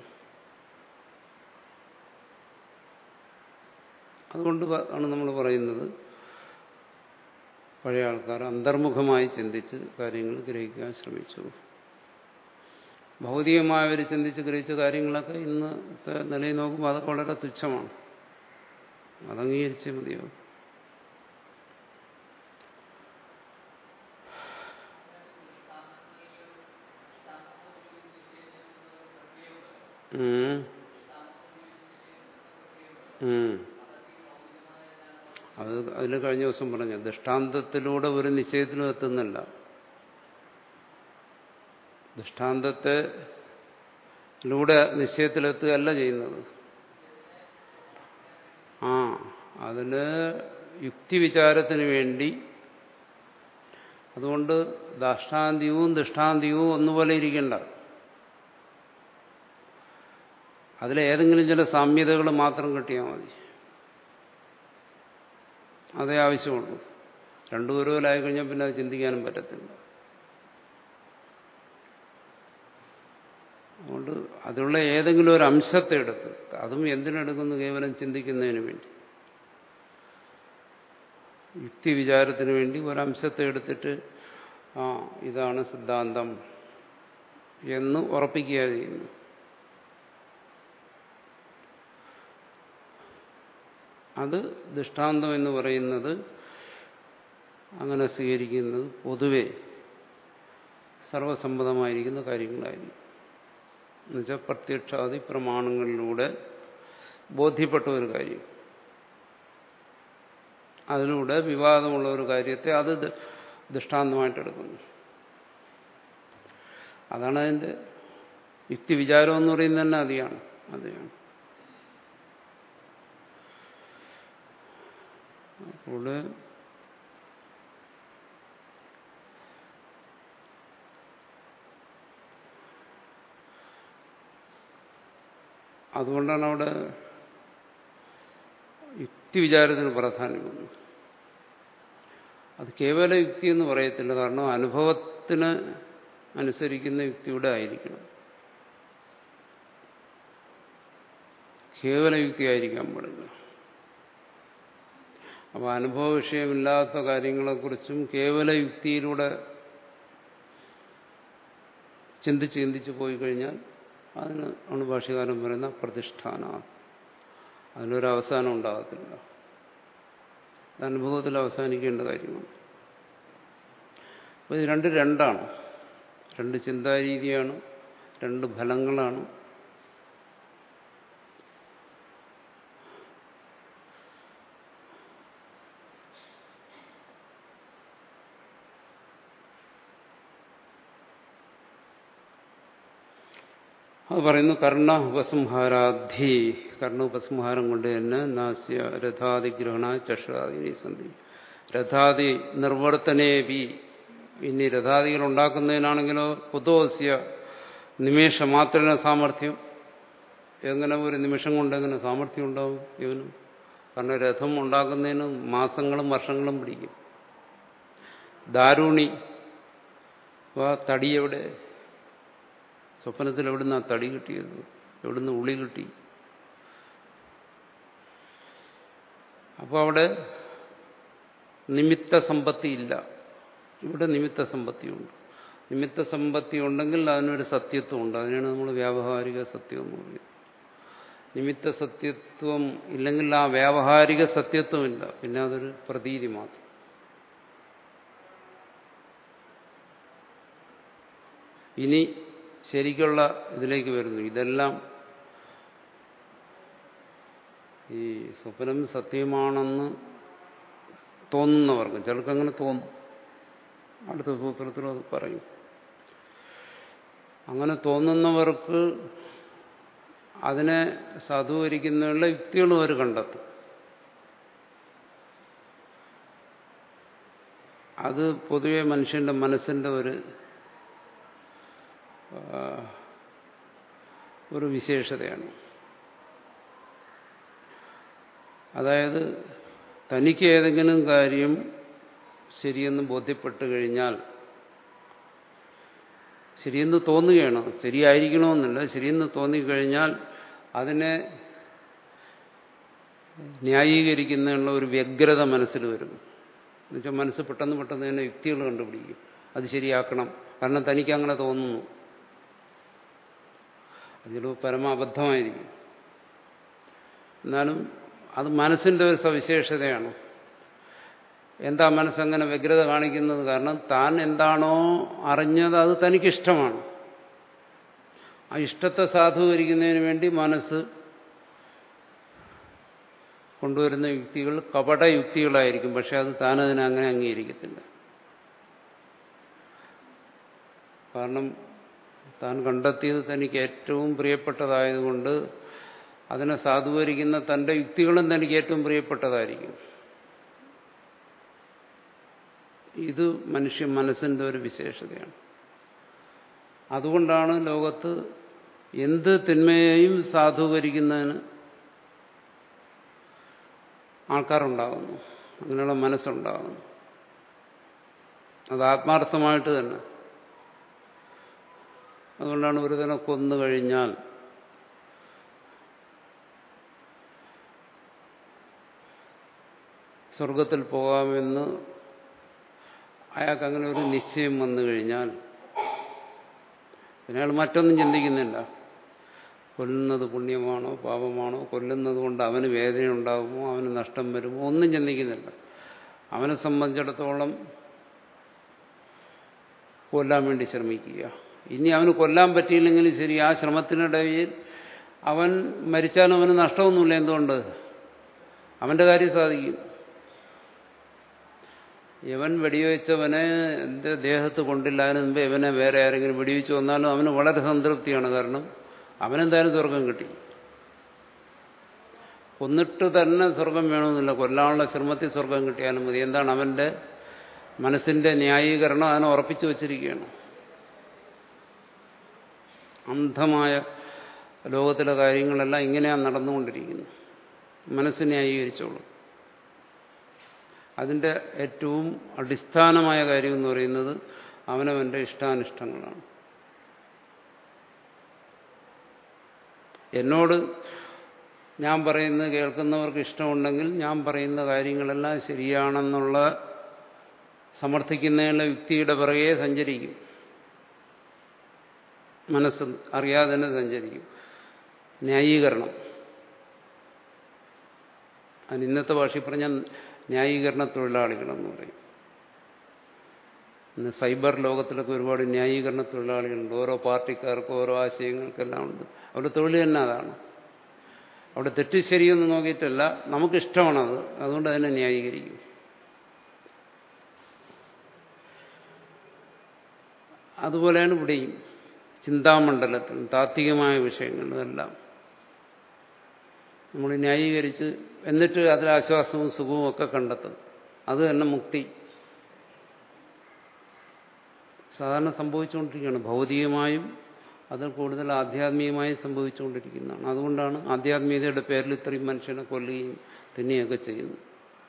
അതുകൊണ്ട് ആണ് നമ്മൾ പറയുന്നത് പഴയ ആൾക്കാർ അന്തർമുഖമായി ചിന്തിച്ച് കാര്യങ്ങൾ ഗ്രഹിക്കാൻ ശ്രമിച്ചു ഭൗതികമായവർ ചിന്തിച്ച് ഗ്രഹിച്ച കാര്യങ്ങളൊക്കെ ഇന്നത്തെ നിലയിൽ നോക്കുമ്പോൾ അതൊക്കെ വളരെ തുച്ഛമാണ് അതംഗീകരിച്ചേ മതിയോ അത് അതിൽ കഴിഞ്ഞ ദിവസം പറഞ്ഞു ദൃഷ്ടാന്തത്തിലൂടെ ഒരു നിശ്ചയത്തിലും എത്തുന്നില്ല ദൃഷ്ടാന്തത്തിലൂടെ നിശ്ചയത്തിലെത്തുകയല്ല ചെയ്യുന്നത് ആ അതിന് യുക്തിവിചാരത്തിന് വേണ്ടി അതുകൊണ്ട് ദാഷ്ടാന്തികവും ദൃഷ്ടാന്തികവും ഒന്നുപോലെ ഇരിക്കേണ്ട അതിലേതെങ്കിലും ചില സാമ്യതകൾ മാത്രം കിട്ടിയാൽ മതി അതേ ആവശ്യമുള്ളൂ രണ്ടു ഒരുപോലായി കഴിഞ്ഞാൽ പിന്നെ അത് ചിന്തിക്കാനും പറ്റത്തില്ല അതുകൊണ്ട് അതിലുള്ള ഏതെങ്കിലും ഒരു അംശത്തെ എടുത്ത് അതും എന്തിനെടുക്കുന്നു കേവലം ചിന്തിക്കുന്നതിന് വേണ്ടി യുക്തി വിചാരത്തിന് വേണ്ടി ഒരംശത്തെ എടുത്തിട്ട് ആ ഇതാണ് സിദ്ധാന്തം എന്ന് ഉറപ്പിക്കുക ചെയ്യുന്നു അത് ദൃഷ്ടാന്തം എന്ന് പറയുന്നത് അങ്ങനെ സ്വീകരിക്കുന്നത് പൊതുവെ സർവസമ്മതമായിരിക്കുന്ന കാര്യങ്ങളായിരിക്കും എന്നുവെച്ചാൽ പ്രത്യക്ഷാദി പ്രമാണങ്ങളിലൂടെ ബോധ്യപ്പെട്ട ഒരു കാര്യം അതിലൂടെ വിവാദമുള്ള ഒരു കാര്യത്തെ അത് ദൃഷ്ടാന്തമായിട്ട് എടുക്കുന്നു അതാണ് അതിൻ്റെ യുക്തി വിചാരം എന്ന് പറയുന്നത് തന്നെ അതിയാണ് അതെയാണ് അപ്പോൾ അതുകൊണ്ടാണ് അവിടെ യുക്തി വിചാരത്തിന് പ്രാധാന്യം വന്നത് അത് കേവല യുക്തി എന്ന് പറയത്തില്ല കാരണം അനുഭവത്തിന് അനുസരിക്കുന്ന യുക്തിയുടെ ആയിരിക്കണം കേവല യുക്തി ആയിരിക്കാൻ പാടില്ല അപ്പോൾ അനുഭവ വിഷയമില്ലാത്ത കാര്യങ്ങളെക്കുറിച്ചും കേവല യുക്തിയിലൂടെ ചിന്തിച്ച് ചിന്തിച്ച് പോയി കഴിഞ്ഞാൽ അതിന് ആണ് ഭാഷകാരൻ പറയുന്ന പ്രതിഷ്ഠാന അതിനൊരു അവസാനം ഉണ്ടാകത്തില്ല അത് അനുഭവത്തിൽ അവസാനിക്കേണ്ട കാര്യമാണ് അപ്പോൾ ഇത് രണ്ട് രണ്ടാണ് രണ്ട് ചിന്താരീതിയാണ് രണ്ട് ഫലങ്ങളാണ് അത് പറയുന്നു കർണ ഉപസംഹാരാധി കർണ ഉപസംഹാരം കൊണ്ട് തന്നെ നാസ്യ രഥാദിഗ്രഹണ ചഷാദിനി സന്ധി രഥാദി നിർവർത്തനേപി ഇനി രഥാദികൾ ഉണ്ടാക്കുന്നതിനാണെങ്കിലോ കുതോസ്യ നിമേഷമാത്രന സാമർഥ്യം എങ്ങനെ ഒരു നിമിഷം കൊണ്ട് എങ്ങനെ സാമർഥ്യം ഉണ്ടാവും ഇവനും കാരണം രഥം ഉണ്ടാക്കുന്നതിന് മാസങ്ങളും വർഷങ്ങളും പിടിക്കും ദാരുണി തടി എവിടെ സ്വപ്നത്തിൽ എവിടുന്ന് ആ തടി കിട്ടിയത് എവിടുന്ന് ഉളി കിട്ടി അപ്പോൾ അവിടെ നിമിത്ത സമ്പത്തി ഇല്ല ഇവിടെ നിമിത്ത സമ്പത്തിയുണ്ട് നിമിത്ത സമ്പത്തി ഉണ്ടെങ്കിൽ അതിനൊരു സത്യത്വം ഉണ്ട് അതിനാണ് നമ്മൾ വ്യാവഹാരിക സത്യം എന്ന് പറയുന്നത് നിമിത്ത സത്യത്വം ഇല്ലെങ്കിൽ ആ വ്യാവഹാരിക സത്യത്വമില്ല പിന്നെ അതൊരു പ്രതീതി മാത്രം ഇനി ശരിക്കുള്ള ഇതിലേക്ക് വരുന്നു ഇതെല്ലാം ഈ സ്വപ്നം സത്യമാണെന്ന് തോന്നുന്നവർക്ക് ചിലർക്ക് അങ്ങനെ തോന്നും അടുത്ത സൂത്രത്തിലും അത് പറയും അങ്ങനെ തോന്നുന്നവർക്ക് അതിനെ സാധൂകരിക്കുന്നതിനുള്ള യുക്തികളും അവർ കണ്ടെത്തും അത് പൊതുവെ മനുഷ്യന്റെ മനസ്സിന്റെ ഒരു ഒരു വിശേഷതയാണ് അതായത് തനിക്ക് ഏതെങ്കിലും കാര്യം ശരിയെന്ന് ബോധ്യപ്പെട്ടു കഴിഞ്ഞാൽ ശരിയെന്ന് തോന്നുകയാണ് ശരിയായിരിക്കണമെന്നില്ല ശരിയെന്ന് തോന്നിക്കഴിഞ്ഞാൽ അതിനെ ന്യായീകരിക്കുന്നതിനുള്ള ഒരു വ്യഗ്രത മനസ്സിൽ വരും എന്നുവെച്ചാൽ മനസ്സ് പെട്ടെന്ന് പെട്ടെന്ന് തന്നെ യുക്തികൾ കണ്ടുപിടിക്കും അത് ശരിയാക്കണം കാരണം തനിക്ക് അങ്ങനെ തോന്നുന്നു അതിൽ പരമാബദ്ധമായിരിക്കും എന്നാലും അത് മനസ്സിന്റെ ഒരു സവിശേഷതയാണ് എന്താ മനസ്സങ്ങനെ വ്യഗ്രത കാണിക്കുന്നത് കാരണം താൻ എന്താണോ അറിഞ്ഞത് അത് തനിക്കിഷ്ടമാണ് ആ ഇഷ്ടത്തെ സാധൂകരിക്കുന്നതിന് വേണ്ടി മനസ്സ് കൊണ്ടുവരുന്ന യുക്തികൾ കപട യുക്തികളായിരിക്കും പക്ഷെ അത് താനതിനെ അങ്ങനെ അംഗീകരിക്കത്തില്ല കാരണം താൻ കണ്ടെത്തിയത് തനിക്ക് ഏറ്റവും പ്രിയപ്പെട്ടതായതുകൊണ്ട് അതിനെ സാധൂകരിക്കുന്ന തന്റെ യുക്തികളും തനിക്ക് ഏറ്റവും പ്രിയപ്പെട്ടതായിരിക്കും ഇത് മനുഷ്യ മനസ്സിന്റെ ഒരു വിശേഷതയാണ് അതുകൊണ്ടാണ് ലോകത്ത് എന്ത് തിന്മയെയും സാധൂകരിക്കുന്നതിന് ആൾക്കാരുണ്ടാകുന്നു അങ്ങനെയുള്ള മനസ്സുണ്ടാകുന്നു അത് ആത്മാർത്ഥമായിട്ട് തന്നെ അതുകൊണ്ടാണ് ഒരു തന്നെ കൊന്നു കഴിഞ്ഞാൽ സ്വർഗത്തിൽ പോകാമെന്ന് അയാൾക്ക് അങ്ങനെ ഒരു നിശ്ചയം വന്നു കഴിഞ്ഞാൽ പിന്നെ അയാൾ മറ്റൊന്നും ചിന്തിക്കുന്നില്ല കൊല്ലുന്നത് പുണ്യമാണോ പാപമാണോ കൊല്ലുന്നത് കൊണ്ട് അവന് വേദന ഉണ്ടാകുമോ അവന് നഷ്ടം വരുമോ ഒന്നും ചിന്തിക്കുന്നില്ല അവനെ സംബന്ധിച്ചിടത്തോളം കൊല്ലാൻ വേണ്ടി ശ്രമിക്കുക ഇനി അവന് കൊല്ലാൻ പറ്റിയില്ലെങ്കിലും ശരി ആ ശ്രമത്തിനിടയിൽ അവൻ മരിച്ചാലും അവന് നഷ്ടമൊന്നുമില്ല എന്തുകൊണ്ട് അവന്റെ കാര്യം സാധിക്കും ഇവൻ വെടിവെച്ചവനെ എന്റെ ദേഹത്ത് കൊണ്ടില്ല അതിന് മുമ്പ് ഇവനെ വേറെ ആരെങ്കിലും വെടിവെച്ച് വന്നാലും അവന് വളരെ സംതൃപ്തിയാണ് കാരണം അവനെന്തായാലും സ്വർഗം കിട്ടി കൊന്നിട്ട് തന്നെ സ്വർഗം വേണമെന്നില്ല കൊല്ലാനുള്ള ശ്രമത്തിൽ സ്വർഗം കിട്ടിയാലും മതി എന്താണ് അവന്റെ മനസ്സിന്റെ ന്യായീകരണം അതിനെ ഉറപ്പിച്ചു വച്ചിരിക്കുകയാണ് അന്ധമായ ലോകത്തിലെ കാര്യങ്ങളെല്ലാം ഇങ്ങനെയാണ് നടന്നുകൊണ്ടിരിക്കുന്നത് മനസ്സ് ന്യായീകരിച്ചോളൂ അതിന്റെ ഏറ്റവും അടിസ്ഥാനമായ കാര്യം എന്ന് പറയുന്നത് അവനവന്റെ ഇഷ്ടാനിഷ്ടങ്ങളാണ് എന്നോട് ഞാൻ പറയുന്നത് കേൾക്കുന്നവർക്ക് ഇഷ്ടമുണ്ടെങ്കിൽ ഞാൻ പറയുന്ന കാര്യങ്ങളെല്ലാം ശരിയാണെന്നുള്ള സമർത്ഥിക്കുന്നതിനുള്ള യുക്തിയുടെ പിറകെ സഞ്ചരിക്കും മനസ്സ് അറിയാതെ തന്നെ സഞ്ചരിക്കും ന്യായീകരണം അതിന് ഇന്നത്തെ ഭാഷയിൽ പറഞ്ഞാൽ ന്യായീകരണ തൊഴിലാളികളെന്ന് പറയും ഇന്ന് സൈബർ ലോകത്തിലൊക്കെ ഒരുപാട് ന്യായീകരണ തൊഴിലാളികളുണ്ട് ഓരോ പാർട്ടിക്കാർക്ക് ഓരോ ആശയങ്ങൾക്കെല്ലാം ഉണ്ട് അവരുടെ തൊഴിൽ തന്നെ അതാണ് അവിടെ തെറ്റ് ശരിയൊന്നും നോക്കിയിട്ടല്ല നമുക്കിഷ്ടമാണത് അതുകൊണ്ട് അതിനെ ന്യായീകരിക്കും അതുപോലെയാണ് ഇവിടെയും ചിന്താമണ്ഡലത്തിൽ താത്വികമായ വിഷയങ്ങളിലെല്ലാം നമ്മൾ ന്യായീകരിച്ച് എന്നിട്ട് അതിൽ ആശ്വാസവും സുഖവും ഒക്കെ കണ്ടെത്തും അത് തന്നെ മുക്തി സാധാരണ സംഭവിച്ചുകൊണ്ടിരിക്കുകയാണ് ഭൗതികമായും അതിൽ കൂടുതൽ ആധ്യാത്മികമായും സംഭവിച്ചുകൊണ്ടിരിക്കുന്നതാണ് അതുകൊണ്ടാണ് ആധ്യാത്മികതയുടെ പേരിൽ ഇത്രയും മനുഷ്യനെ കൊല്ലുകയും തിന്നുകയൊക്കെ ചെയ്യുന്നത്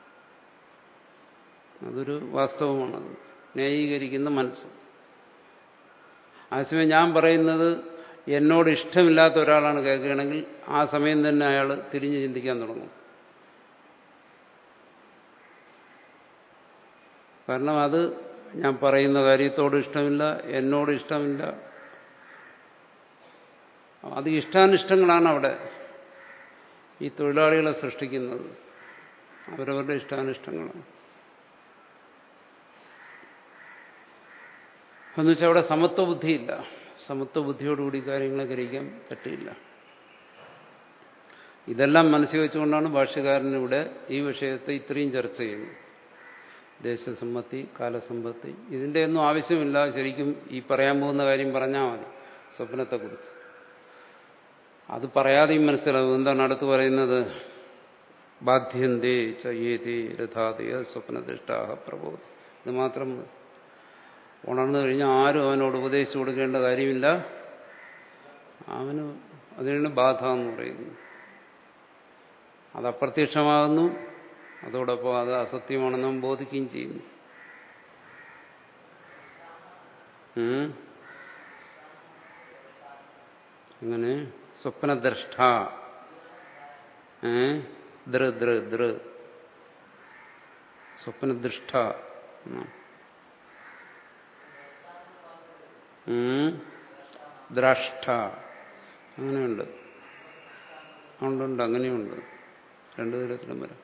അതൊരു വാസ്തവമാണത് ന്യായീകരിക്കുന്ന മനസ്സ് അതേസമയം ഞാൻ പറയുന്നത് എന്നോട് ഇഷ്ടമില്ലാത്ത ഒരാളാണ് കേൾക്കുകയാണെങ്കിൽ ആ സമയം തന്നെ അയാൾ തിരിഞ്ഞ് ചിന്തിക്കാൻ തുടങ്ങും കാരണം അത് ഞാൻ പറയുന്ന കാര്യത്തോട് ഇഷ്ടമില്ല എന്നോട് ഇഷ്ടമില്ല അത് ഇഷ്ടാനിഷ്ടങ്ങളാണ് അവിടെ ഈ തൊഴിലാളികളെ സൃഷ്ടിക്കുന്നത് അവരവരുടെ ഇഷ്ടാനിഷ്ടങ്ങളാണ് എന്നുവെച്ചാൽ അവിടെ സമത്വ ബുദ്ധിയില്ല സമത്വ ബുദ്ധിയോടുകൂടി കാര്യങ്ങളെ ഗ്രഹിക്കാൻ പറ്റില്ല ഇതെല്ലാം മനസ്സിൽ വെച്ചുകൊണ്ടാണ് ഭാഷ്യകാരനിവിടെ ഈ വിഷയത്തെ ഇത്രയും ചർച്ച ചെയ്യുന്നത് ദേശസമ്പത്തി കാലസമ്പത്തി ഇതിൻ്റെ ഒന്നും ആവശ്യമില്ല ശരിക്കും ഈ പറയാൻ പോകുന്ന കാര്യം പറഞ്ഞാൽ മതി സ്വപ്നത്തെക്കുറിച്ച് അത് പറയാതെയും മനസ്സിലാവും എന്താണ് അടുത്ത് പറയുന്നത് ബാധ്യന്തേ ചയ്യേതി രഥാതയ സ്വപ്നദൃഷ്ടാഹ പ്രബോധം ഇത് മാത്രം ഉണർന്നു കഴിഞ്ഞാൽ ആരും അവനോട് ഉപദേശിച്ചു കൊടുക്കേണ്ട കാര്യമില്ല അവന് അതിനാണ് ബാധ എന്ന് പറയുന്നത് അത് അപ്രത്യക്ഷമാകുന്നു അതോടൊപ്പം അത് അസത്യമാണെന്നും ബോധിക്കുകയും ചെയ്യുന്നു അങ്ങനെ സ്വപ്നദ്രഷ്ട ഏ ദൃ ദൃ ദൃ സ്വപ്നദൃഷ്ട ദ്രഷ്ട അങ്ങനെയുണ്ട് ഉണ്ടുണ്ട് അങ്ങനെയുണ്ട് രണ്ടു തരത്തിലും വരാം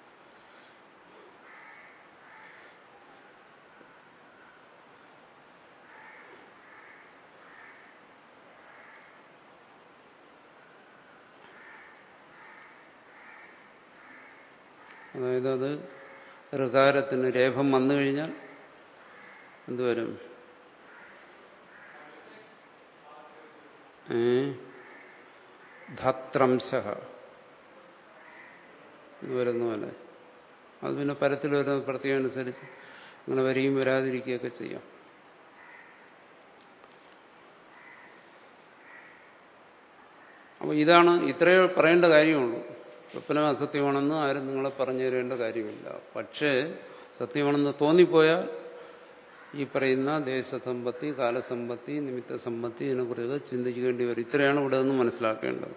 അതായത് അത് ഋകാരത്തിന് രേഖം വന്നു കഴിഞ്ഞാൽ എന്തുവരും ധത്രംശ വരുന്ന പോലെ അത് പിന്നെ പരത്തിൽ വരുന്ന പ്രത്യേകം അനുസരിച്ച് അങ്ങനെ വരികയും വരാതിരിക്കുകയൊക്കെ ചെയ്യാം അപ്പോൾ ഇതാണ് ഇത്രയേ പറയേണ്ട കാര്യമുള്ളൂ സ്വപ്നം അസത്യമാണെന്ന് ആരും നിങ്ങളെ പറഞ്ഞു തരേണ്ട കാര്യമില്ല പക്ഷേ സത്യമാണെന്ന് തോന്നിപ്പോയാൽ ഈ പറയുന്ന ദേശസമ്പത്തി കാലസമ്പത്തി നിമിത്ത സമ്പത്തി ഇതിനെക്കുറിച്ച് ചിന്തിക്കേണ്ടി വരും ഇത്രയാണ് ഇവിടെ നിന്ന് മനസ്സിലാക്കേണ്ടത്